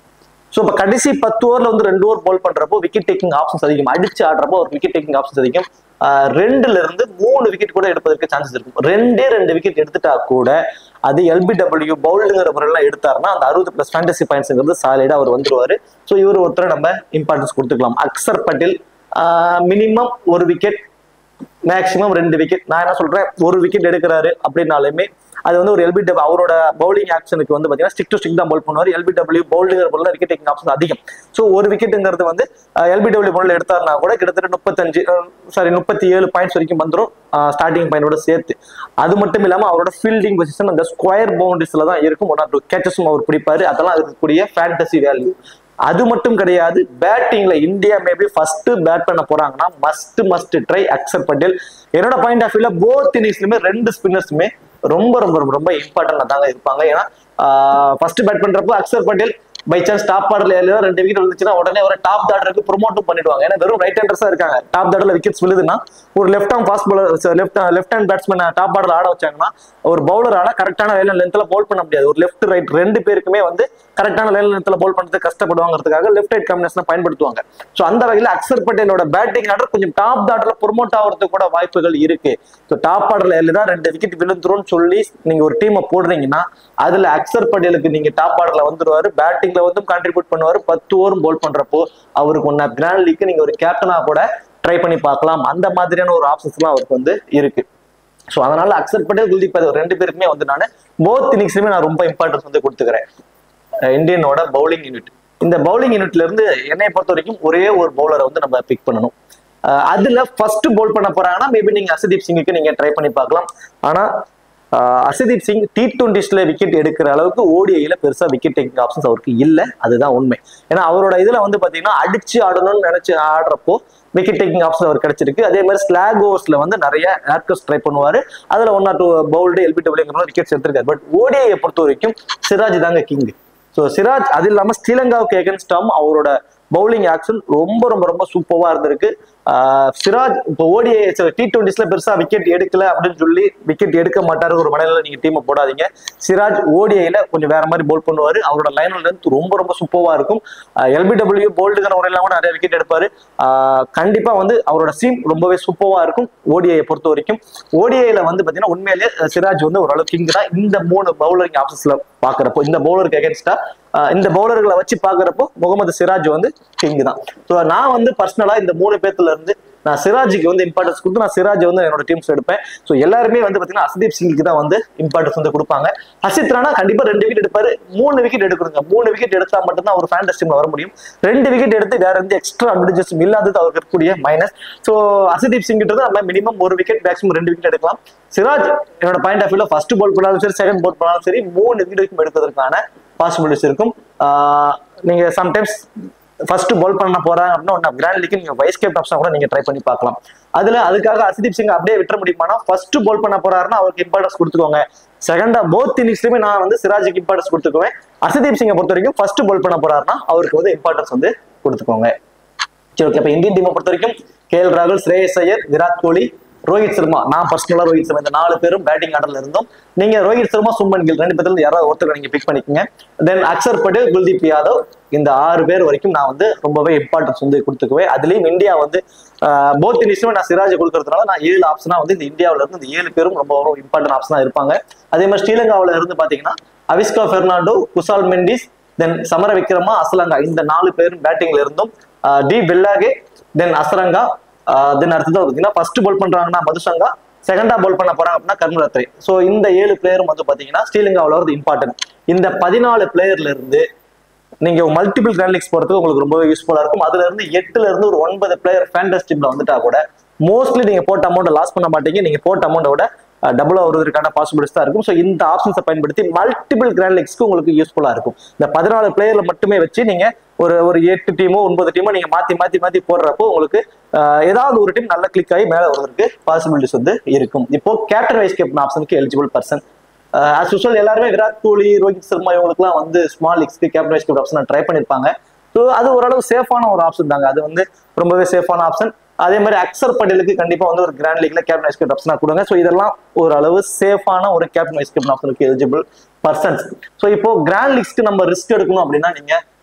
ஸோ இப்போ கடைசி பத்து ஓவர்ல வந்து ரெண்டு ஓவர் போல் பண்றப்போ விக்கெட் டேக்கிங் ஆப்ஷன்ஸ் அதிகம் அடிச்சு ஆடுறப்போ ஒரு விக்கெட் டேக்கிங் ஆப்ஷன்ஸ் அதிகம் ஆஹ் ரெண்டுல இருந்து மூணு விக்கெட் கூட எடுப்பதற்கு சான்சஸ் இருக்கும் ரெண்டே ரெண்டு விக்கெட் எடுத்துட்டா கூட அது எல்பிடபிள்யூ பவுல்டுங்கிற முறையெல்லாம் எடுத்தாருன்னா அந்த அறுபது பிளஸ் ஃபேண்டசி பாயிண்ட்ஸ்ங்கிறது சாலிடா அவர் வந்துருவாரு ஸோ இவர் ஒருத்தரை நம்ம இம்பார்ட்டன்ஸ் கொடுத்துக்கலாம் அக்சர் பட்டேல் மினிமம் ஒரு விக்கெட் மேக்ஸிமம் ரெண்டு விக்கெட் நான் என்ன சொல்றேன் ஒரு விக்கெட் எடுக்கிறாரு அப்படின்னாலுமே அது வந்து ஒரு எல்பிடபிள்யூ அவரோட பவுலிங் ஆக்ஷனுக்கு வந்து பாத்தீங்கன்னா ஸ்டிக் டு ஸ்டிக் தான் பவுல் பண்ணுவார் எல்பிடபிள்யூ பவுல்டுங்கிற பொருள் விக்கெட் டேக்கிங் ஆப்ஷன் அதிகம் ஸோ ஒரு விக்கெட்டுங்கிறது வந்து எல்பிடபிள்யூ பொருள் எடுத்தாருனா கூட கிட்டத்தட்ட முப்பத்தஞ்சு சாரி முப்பத்தி ஏழு பாயிண்ட்ஸ் வரைக்கும் வந்துடும் ஸ்டார்டிங் பாயிண்டோட சேர்த்து அது மட்டும் இல்லாம அவரோட ஃபீல்டிங் பொசிஷன் அந்த ஸ்கொயர் பவுண்டரிஸ்ல தான் இருக்கும் ஒன் ஆர் டூ கேச்சஸும் அவர் பிடிப்பாரு அதெல்லாம் இருக்கக்கூடிய ஃபேண்டசி வேல்யூ அது மட்டும் கிடையாது பேட்டிங்ல இந்தியா மேபி ஃபர்ஸ்ட் பேட் பண்ண போறாங்கன்னா must must try Axar Patel என்னோட பாயிண்ட் ஆஃப் வியூல போத் இன்னிங்ஸ்லுமே ரெண்டு ஸ்பின்னர்ஸுமே ரொம்ப ரொம்ப ரொம்ப ரொம்ப இம்பார்ட்டன்டா தாங்க இருப்பாங்க ஏன்னா ஃபர்ஸ்ட் பேட் பண்றப்போ Axar Patel by chance top ஆர்டர்ல ரெண்டு விக்கெட் விழுந்துச்சுன்னா உடனே ஒரு டாப் ஆர்டருக்கு ப்ரொமோட்டும் பண்ணிடுவாங்க ஏன்னா வெறும் ரைட் ஹேண்டர்ஸா இருக்காங்க டாப் ஆர்டர்ல விக்கெட்ஸ் விழுதுன்னா ஒரு left arm fast bowler left left hand batsman top order ஆட வச்சாங்கன்னா ஒரு பவுலரால கரெக்டான லைன் லென்த்ல பவுல் பண்ண முடியாது ஒரு லெஃப்ட் ரைட் ரெண்டு பேருக்குமே வந்து கரெக்டான லைன் லென்த்ல பவுல் பண்றது கஷ்டப்படுவாங்கிறதுக்காக லெஃப்ட் ரைட் காம்பினேஷன் பயன்படுத்துவாங்க ஸோ அந்த வகையில் அக்சர் பட்டேலோட பேட்டிங் ஆர்டர் கொஞ்சம் டாப் ஆர்டர்ல ப்ரொமோட் ஆகிறதுக்கு கூட வாய்ப்புகள் இருக்கு ஸோ டாப் ஆர்டர்ல தான் ரெண்டு விக்கெட் விழுந்துரும்னு சொல்லி நீங்க ஒரு டீமை போடுறீங்கன்னா அதுல அக்சர் பட்டேலுக்கு நீங்க டாப் ஆர்டர்ல வந்துருவாரு பேட்டிங்ல வந்து கான்ட்ரிபியூட் பண்ணுவாரு பத்து ஓவரும் போல் பண்றப்போ அவருக்கு ஒன்னு கிராண்ட் லீக் நீங்க ஒரு கேப்டனா கூட ட்ரை பண்ணி பார்க்கலாம் அந்த மாதிரியான ஒரு ஆப்ஷன்ஸ்லாம் அவருக்கு வந்து இருக்கு ஸோ அதனால அக்சர் பட்டேல் குல்தீப் யாதவ் ரெண்டு பேருக்குமே வந்து நான் போத் இன்னிங்ஸ்லுமே நான் ரொம்ப இம்பார்ட்டன்ஸ் வந்து கொடுத்துக்கிறேன் அஹ் இந்தியனோட பவுலிங் யூனிட் இந்த பவுலிங் யூனிட்ல இருந்து என்னை பொறுத்த வரைக்கும் ஒரே ஒரு பவுலரை வந்து நம்ம பிக் பண்ணணும் அஹ் அதுல ஃபர்ஸ்ட் பவுல் பண்ண போறாங்கன்னா மேபி நீங்க அசதீப் சிங்குக்கு நீங்க ட்ரை பண்ணி பார்க்கலாம் ஆனா அஹ் அசதீப் சிங் டி டுவெண்ட்டிஸ்ல விக்கெட் எடுக்கிற அளவுக்கு ஓடிஐல பெருசா விக்கெட் டேக்கிங் ஆப்ஷன்ஸ் அவருக்கு இல்ல அதுதான் உண்மை ஏன்னா அவரோட இதுல வந்து பாத்தீங்கன்னா அடிச்சு ஆடணும்னு நினைச்சு ஆடுறப்போ விக்கெட் டேக்கிங் ஆப்ஷன் அவர் கிடைச்சிருக்கு அதே மாதிரி ஸ்லாக் ஓவர்ஸ்ல வந்து நிறைய ஏர்கஸ் ட்ரை பண்ணுவாரு அதுல one or two bowled LB டபிள்யூங்கிற விக்கெட்ஸ் எடுத்திருக்காரு பட் ஓடிஐயை பொறுத்த வரைக்கும் சிராஜ் தாங்க கிங் ஸோ சிராஜ் அது இல்லாம ஸ்ரீலங்காவுக்கு எகன்ஸ்டாம் அவரோட பவுலிங் ஆக்ஷன் ரொம்ப ரொம்ப ரொம்ப சூப்பரா இருந்திருக்கு ஆஹ் சிராஜ் இப்போ ஓடிஐ டி டுவெண்ட்டிஸ்ல பெருசா விக்கெட் எடுக்கல அப்படின்னு சொல்லி விக்கெட் எடுக்க மாட்டாரு ஒரு மனையில நீங்க டீமை போடாதீங்க சிராஜ் ஓடிஐல கொஞ்சம் வேற மாதிரி பவுல் பண்ணுவாரு அவரோட லைன் லென்த் ரொம்ப ரொம்ப சூப்பரா இருக்கும் எல்பிடபிள்யூ போல்டுங்கிற முறையெல்லாம் கூட நிறைய விக்கெட் எடுப்பாரு ஆஹ் கண்டிப்பா வந்து அவரோட சீம் ரொம்பவே சூப்பரா இருக்கும் ஓடிஐ பொறுத்த வரைக்கும் ஓடிஐல வந்து பாத்தீங்கன்னா உண்மையிலேயே சிராஜ் வந்து ஓரளவு கிங் தான் இந்த மூணு பவுலரிங் ஆப்ஷன்ஸ்ல பாக்குறப்போ இந்த பவுலருக்கு அகேன்ஸ்டா இந்த பவுலர்களை வச்சு பாக்குறப்போ முகமது சிராஜ் வந்து கிங் தான் ஸோ நான் வந்து பர்சனலா இந்த மூணு பேர்த்துல இருந்து நான் சிராஜுக்கு வந்து இம்பார்ட்டன்ஸ் கொடுத்து நான் சிராஜ் வந்து என்னோட டீம்ஸ் எடுப்பேன் ஸோ எல்லாருமே வந்து பாத்தீங்கன்னா அசதீப் சிங்குக்கு தான் வந்து இம்பார்ட்டன்ஸ் வந்து கொடுப்பாங்க ஹசித் ராணா கண்டிப்பா ரெண்டு விக்கெட் எடுப்பாரு மூணு விக்கெட் எடுக்கணுங்க மூணு விக்கெட் எடுத்தா மட்டும்தான் அவர் ஃபேண்டஸ் டீம்ல வர முடியும் ரெண்டு விக்கெட் எடுத்து வேற எந்த எக்ஸ்ட்ரா அட்வான்டேஜஸ் இல்லாதது அவருக்கு இருக்கக்கூடிய மைனஸ் ஸோ அசதீப் சிங் கிட்ட நம்ம மினிமம் ஒரு விக்கெட் மேக்ஸிமம் ரெண்டு விக்கெட் எடுக்கலாம் சிராஜ் என்னோட பாயிண்ட் ஆஃப் வியூல ஃபர்ஸ்ட் பால் பண்ணாலும் சரி செகண்ட் பால் பண்ணாலும் சரி மூணு விக்கெட் வரைக்கும் எடுப்பதற்கான பாசிபிலிட்டிஸ் இருக்கும் ஆஹ் நீங்க சம்டைம்ஸ் ஃபர்ஸ்ட் பால் பண்ண போறாங்க அப்படின்னா ஒன்று கிராண்ட் லீக் நீங்க வைஸ் கேப் ஆப்ஷன் கூட நீங்க ட்ரை பண்ணி பார்க்கலாம் அதுல அதுக்காக அசதீப் சிங் அப்படியே விட்டுற முடியுமானா ஃபர்ஸ்ட் பால் பண்ண போறாருன்னா அவருக்கு இம்பார்ட்டன்ஸ் கொடுத்துக்கோங்க செகண்டா போத் இன்னிங்ஸ்லயுமே நான் வந்து சிராஜுக்கு இம்பார்ட்டன்ஸ் கொடுத்துக்குவேன் அசதீப் சிங்கை பொறுத்த வரைக்கும் ஃபர்ஸ்ட் பால் பண்ண போறாருன்னா அவருக்கு வந்து இம்பார்ட்டன்ஸ் வந்து கொடுத்துக்கோங்க சரி ஓகே அப்ப இந்தியன் டீமை பொறுத்த வரைக்கும் கே எல் ராகுல் ஸ்ரேயஸ் ஐயர் விராட் கோலி ரோஹித் சர்மா நான் பர்சனலா ரோஹித் சர்மா இந்த நாலு பேரும் பேட்டிங் ஆர்டர்ல இருந்தோம் நீங்க ரோஹித் சர்மா சும்மன் கில் ரெண்டு பேர்ல யாராவது ஒருத்தர் நீங்க பிக் பண்ணிக்கங்க தென் அக்சர் பட்டேல் குல்தீப் யாதவ் இந்த ஆறு பேர் வரைக்கும் நான் வந்து ரொம்பவே இம்பார்ட்டன்ஸ் வந்து கொடுத்துக்குவேன் அதுலயும் இந்தியா வந்து போத் இன்னிஸ்லுமே நான் சிராஜ் கொடுக்கறதுனால நான் ஏழு ஆப்ஷனா வந்து இந்த இந்தியாவில இருந்து இந்த ஏழு பேரும் ரொம்ப ரொம்ப இம்பார்ட்டன்ட் ஆப்ஷனா இருப்பாங்க அதே மாதிரி ஸ்ரீலங்காவில இருந்து பாத்தீங்கன்னா அவிஸ்கா பெர்னாண்டோ குசால் மெண்டிஸ் தென் சமர விக்ரமா அசலங்கா இந்த நாலு பேரும் பேட்டிங்ல இருந்தும் டி பெல்லாகே தென் அசரங்கா தென் அடுத்தது பார்த்தீங்கன்னா ஃபர்ஸ்ட் பால் பண்றாங்கன்னா மதுசங்கா செகண்டா பால் பண்ண போறாங்க அப்படின்னா கர்மரத்ரி ஸோ இந்த ஏழு பிளேயரும் வந்து பாத்தீங்கன்னா ஸ்ரீலங்காவில் வந்து இம்பார்ட்டன்ட் இந்த பதினாலு பிளேயர்ல இருந்து நீங்க மல்டிபிள் கிராண்ட் லீக்ஸ் போறதுக்கு உங்களுக்கு ரொம்பவே யூஸ்ஃபுல்லா இருக்கும் அதுல இருந்து எட்டுல இருந்து ஒரு ஒன்பது பிளேயர் ஃபேண்டஸ் டீம்ல வந்துட்டா கூட மோஸ்ட்லி நீங்க போட்ட அமௌண்ட் லாஸ் பண்ண மாட்டீங்க நீங்க போட்ட அமௌண்ட்டை விட டபுளா வருவதற்கான பாசிபிலிட்டிஸ் தான் இருக்கும் ஸோ இந்த ஆப்ஷன்ஸை பயன்படுத்தி மல்டிபிள் கிராண்ட் லீக்ஸ்க்கு உங்களுக்கு யூஸ்ஃபுல்லா இருக்கும் இந்த பதினாலு பிளேயர்ல மட்டுமே வச்சு நீங்க ஒரு ஒரு எட்டு டீமோ ஒன்பது டீமோ நீங்க மாத்தி மாத்தி மாத்தி போடுறப்போ உங்களுக்கு ஆஹ், ஏதாவது ஒரு டீம் நல்ல கிளிக் ஆகி மேல வருவதற்கு பாசிபிலிட்டிஸ் வந்து இருக்கும் இப்போ கேப்டன் வைஸ் கேப்டன் ஆப்ஷனுக்கு எலிஜிபிள் பர்சன் ஆஸ் யூஸ்வல் எல்லாருமே விராட் கோலி ரோஹித் சர்மா இவங்களுக்குலாம் வந்து ஸ்மால் லீக்ஸ்க்கு captain vice captain option try பண்ணிருப்பாங்க ஸோ அது ஓரளவு சேஃபான ஒரு ஆப்ஷன் தாங்க அது வந்து ரொம்பவே சேஃபான ஆப்ஷன் அதே மாதிரி அக்சர் பட்டேலுக்கு கண்டிப்பா வந்து ஒரு கிராண்ட் லீக்ல கேப்டன் வைஸ் கேப்டன் ஆப்ஷனா கொடுங்க ஸோ இதெல்லாம் ஓரளவு சேஃபான ஒரு கேப்டன் வைஸ் கேப்டன் ஆப்ஷனுக்கு எலிஜிபிள் பர்சன்ஸ் ஸோ இப்போ கிராண்ட் லீக்ஸ்க்கு நம்ம ரிஸ்க் எடுக்கணும் அப்படின்னா நீங்க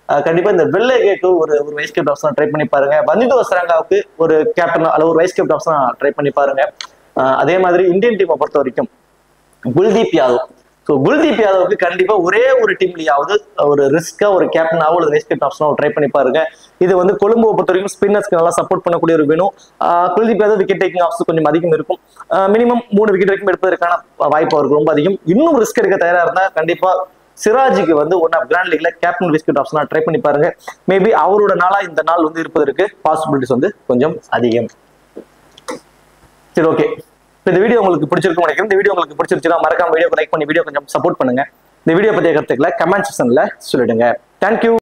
அஹ் கண்டிப்பா இந்த வெள்ளை கேக்கு ஒரு ஒரு வைஸ் கேப்டன் ஆப்ஷன் ட்ரை பண்ணி பாருங்க வந்திது வசரங்காவுக்கு ஒரு கேப்டன் அல்ல ஒரு வைஸ் கேப்டன் ஆப்ஷன் ட்ரை பண்ணி பாருங்க அஹ் அதே மாதிரி இந்தியன் டீமை பொறுத்த வரைக்கும் குல்தீப் யாதவ் ஸோ குல்தீப் யாதவுக்கு கண்டிப்பா ஒரே ஒரு டீம்லயாவது ஒரு ரிஸ்கா ஒரு கேப்டனாவோ ஒரு வைஸ் கேப்டன் ஆப்ஷனோ ட்ரை பண்ணி பாருங்க இது வந்து கொழும்புவை பொறுத்த வரைக்கும் ஸ்பின்னர்ஸ்க்கு நல்லா சப்போர்ட் பண்ணக்கூடிய ஒரு வேணும் ah Kuldeep Yadav wicket taking option கொஞ்சம் அதிகம் இருக்கும் மினிமம் மூணு விக்கெட் வரைக்கும் எடுப்பதற்கான வாய்ப்பு அவருக்கு ரொம்ப அதிகம் இன்னும் ரிஸ்க் எடுக்க தயாரா இருந்தா கண்டிப்பா சிராஜுக்கு வந்து ஒன் ஆஃப் கிராண்ட் லீக்ல கேப்டன் விஸ்கெட் ஆப்ஷனா ட்ரை பண்ணி பாருங்க மேபி அவரோட நாளா இந்த நாள் வந்து இருப்பதற்கு பாசிபிலிட்டிஸ் வந்து கொஞ்சம் அதிகம் சரி ஓகே இந்த வீடியோ உங்களுக்கு பிடிச்சிருக்கும் நினைக்கிறேன் இந்த வீடியோ உங்களுக்கு பிடிச்சிருச்சுன்னா மறக்காம வீடியோ லைக் பண்ணி வீடியோ கொஞ்சம் சப்போர்ட் பண்ணுங்க இந்த வீடியோ பத்திய கருத்துக்களை கமெண்ட் செக்ஷன்ல சொல்லிடுங்க தேங்க்யூ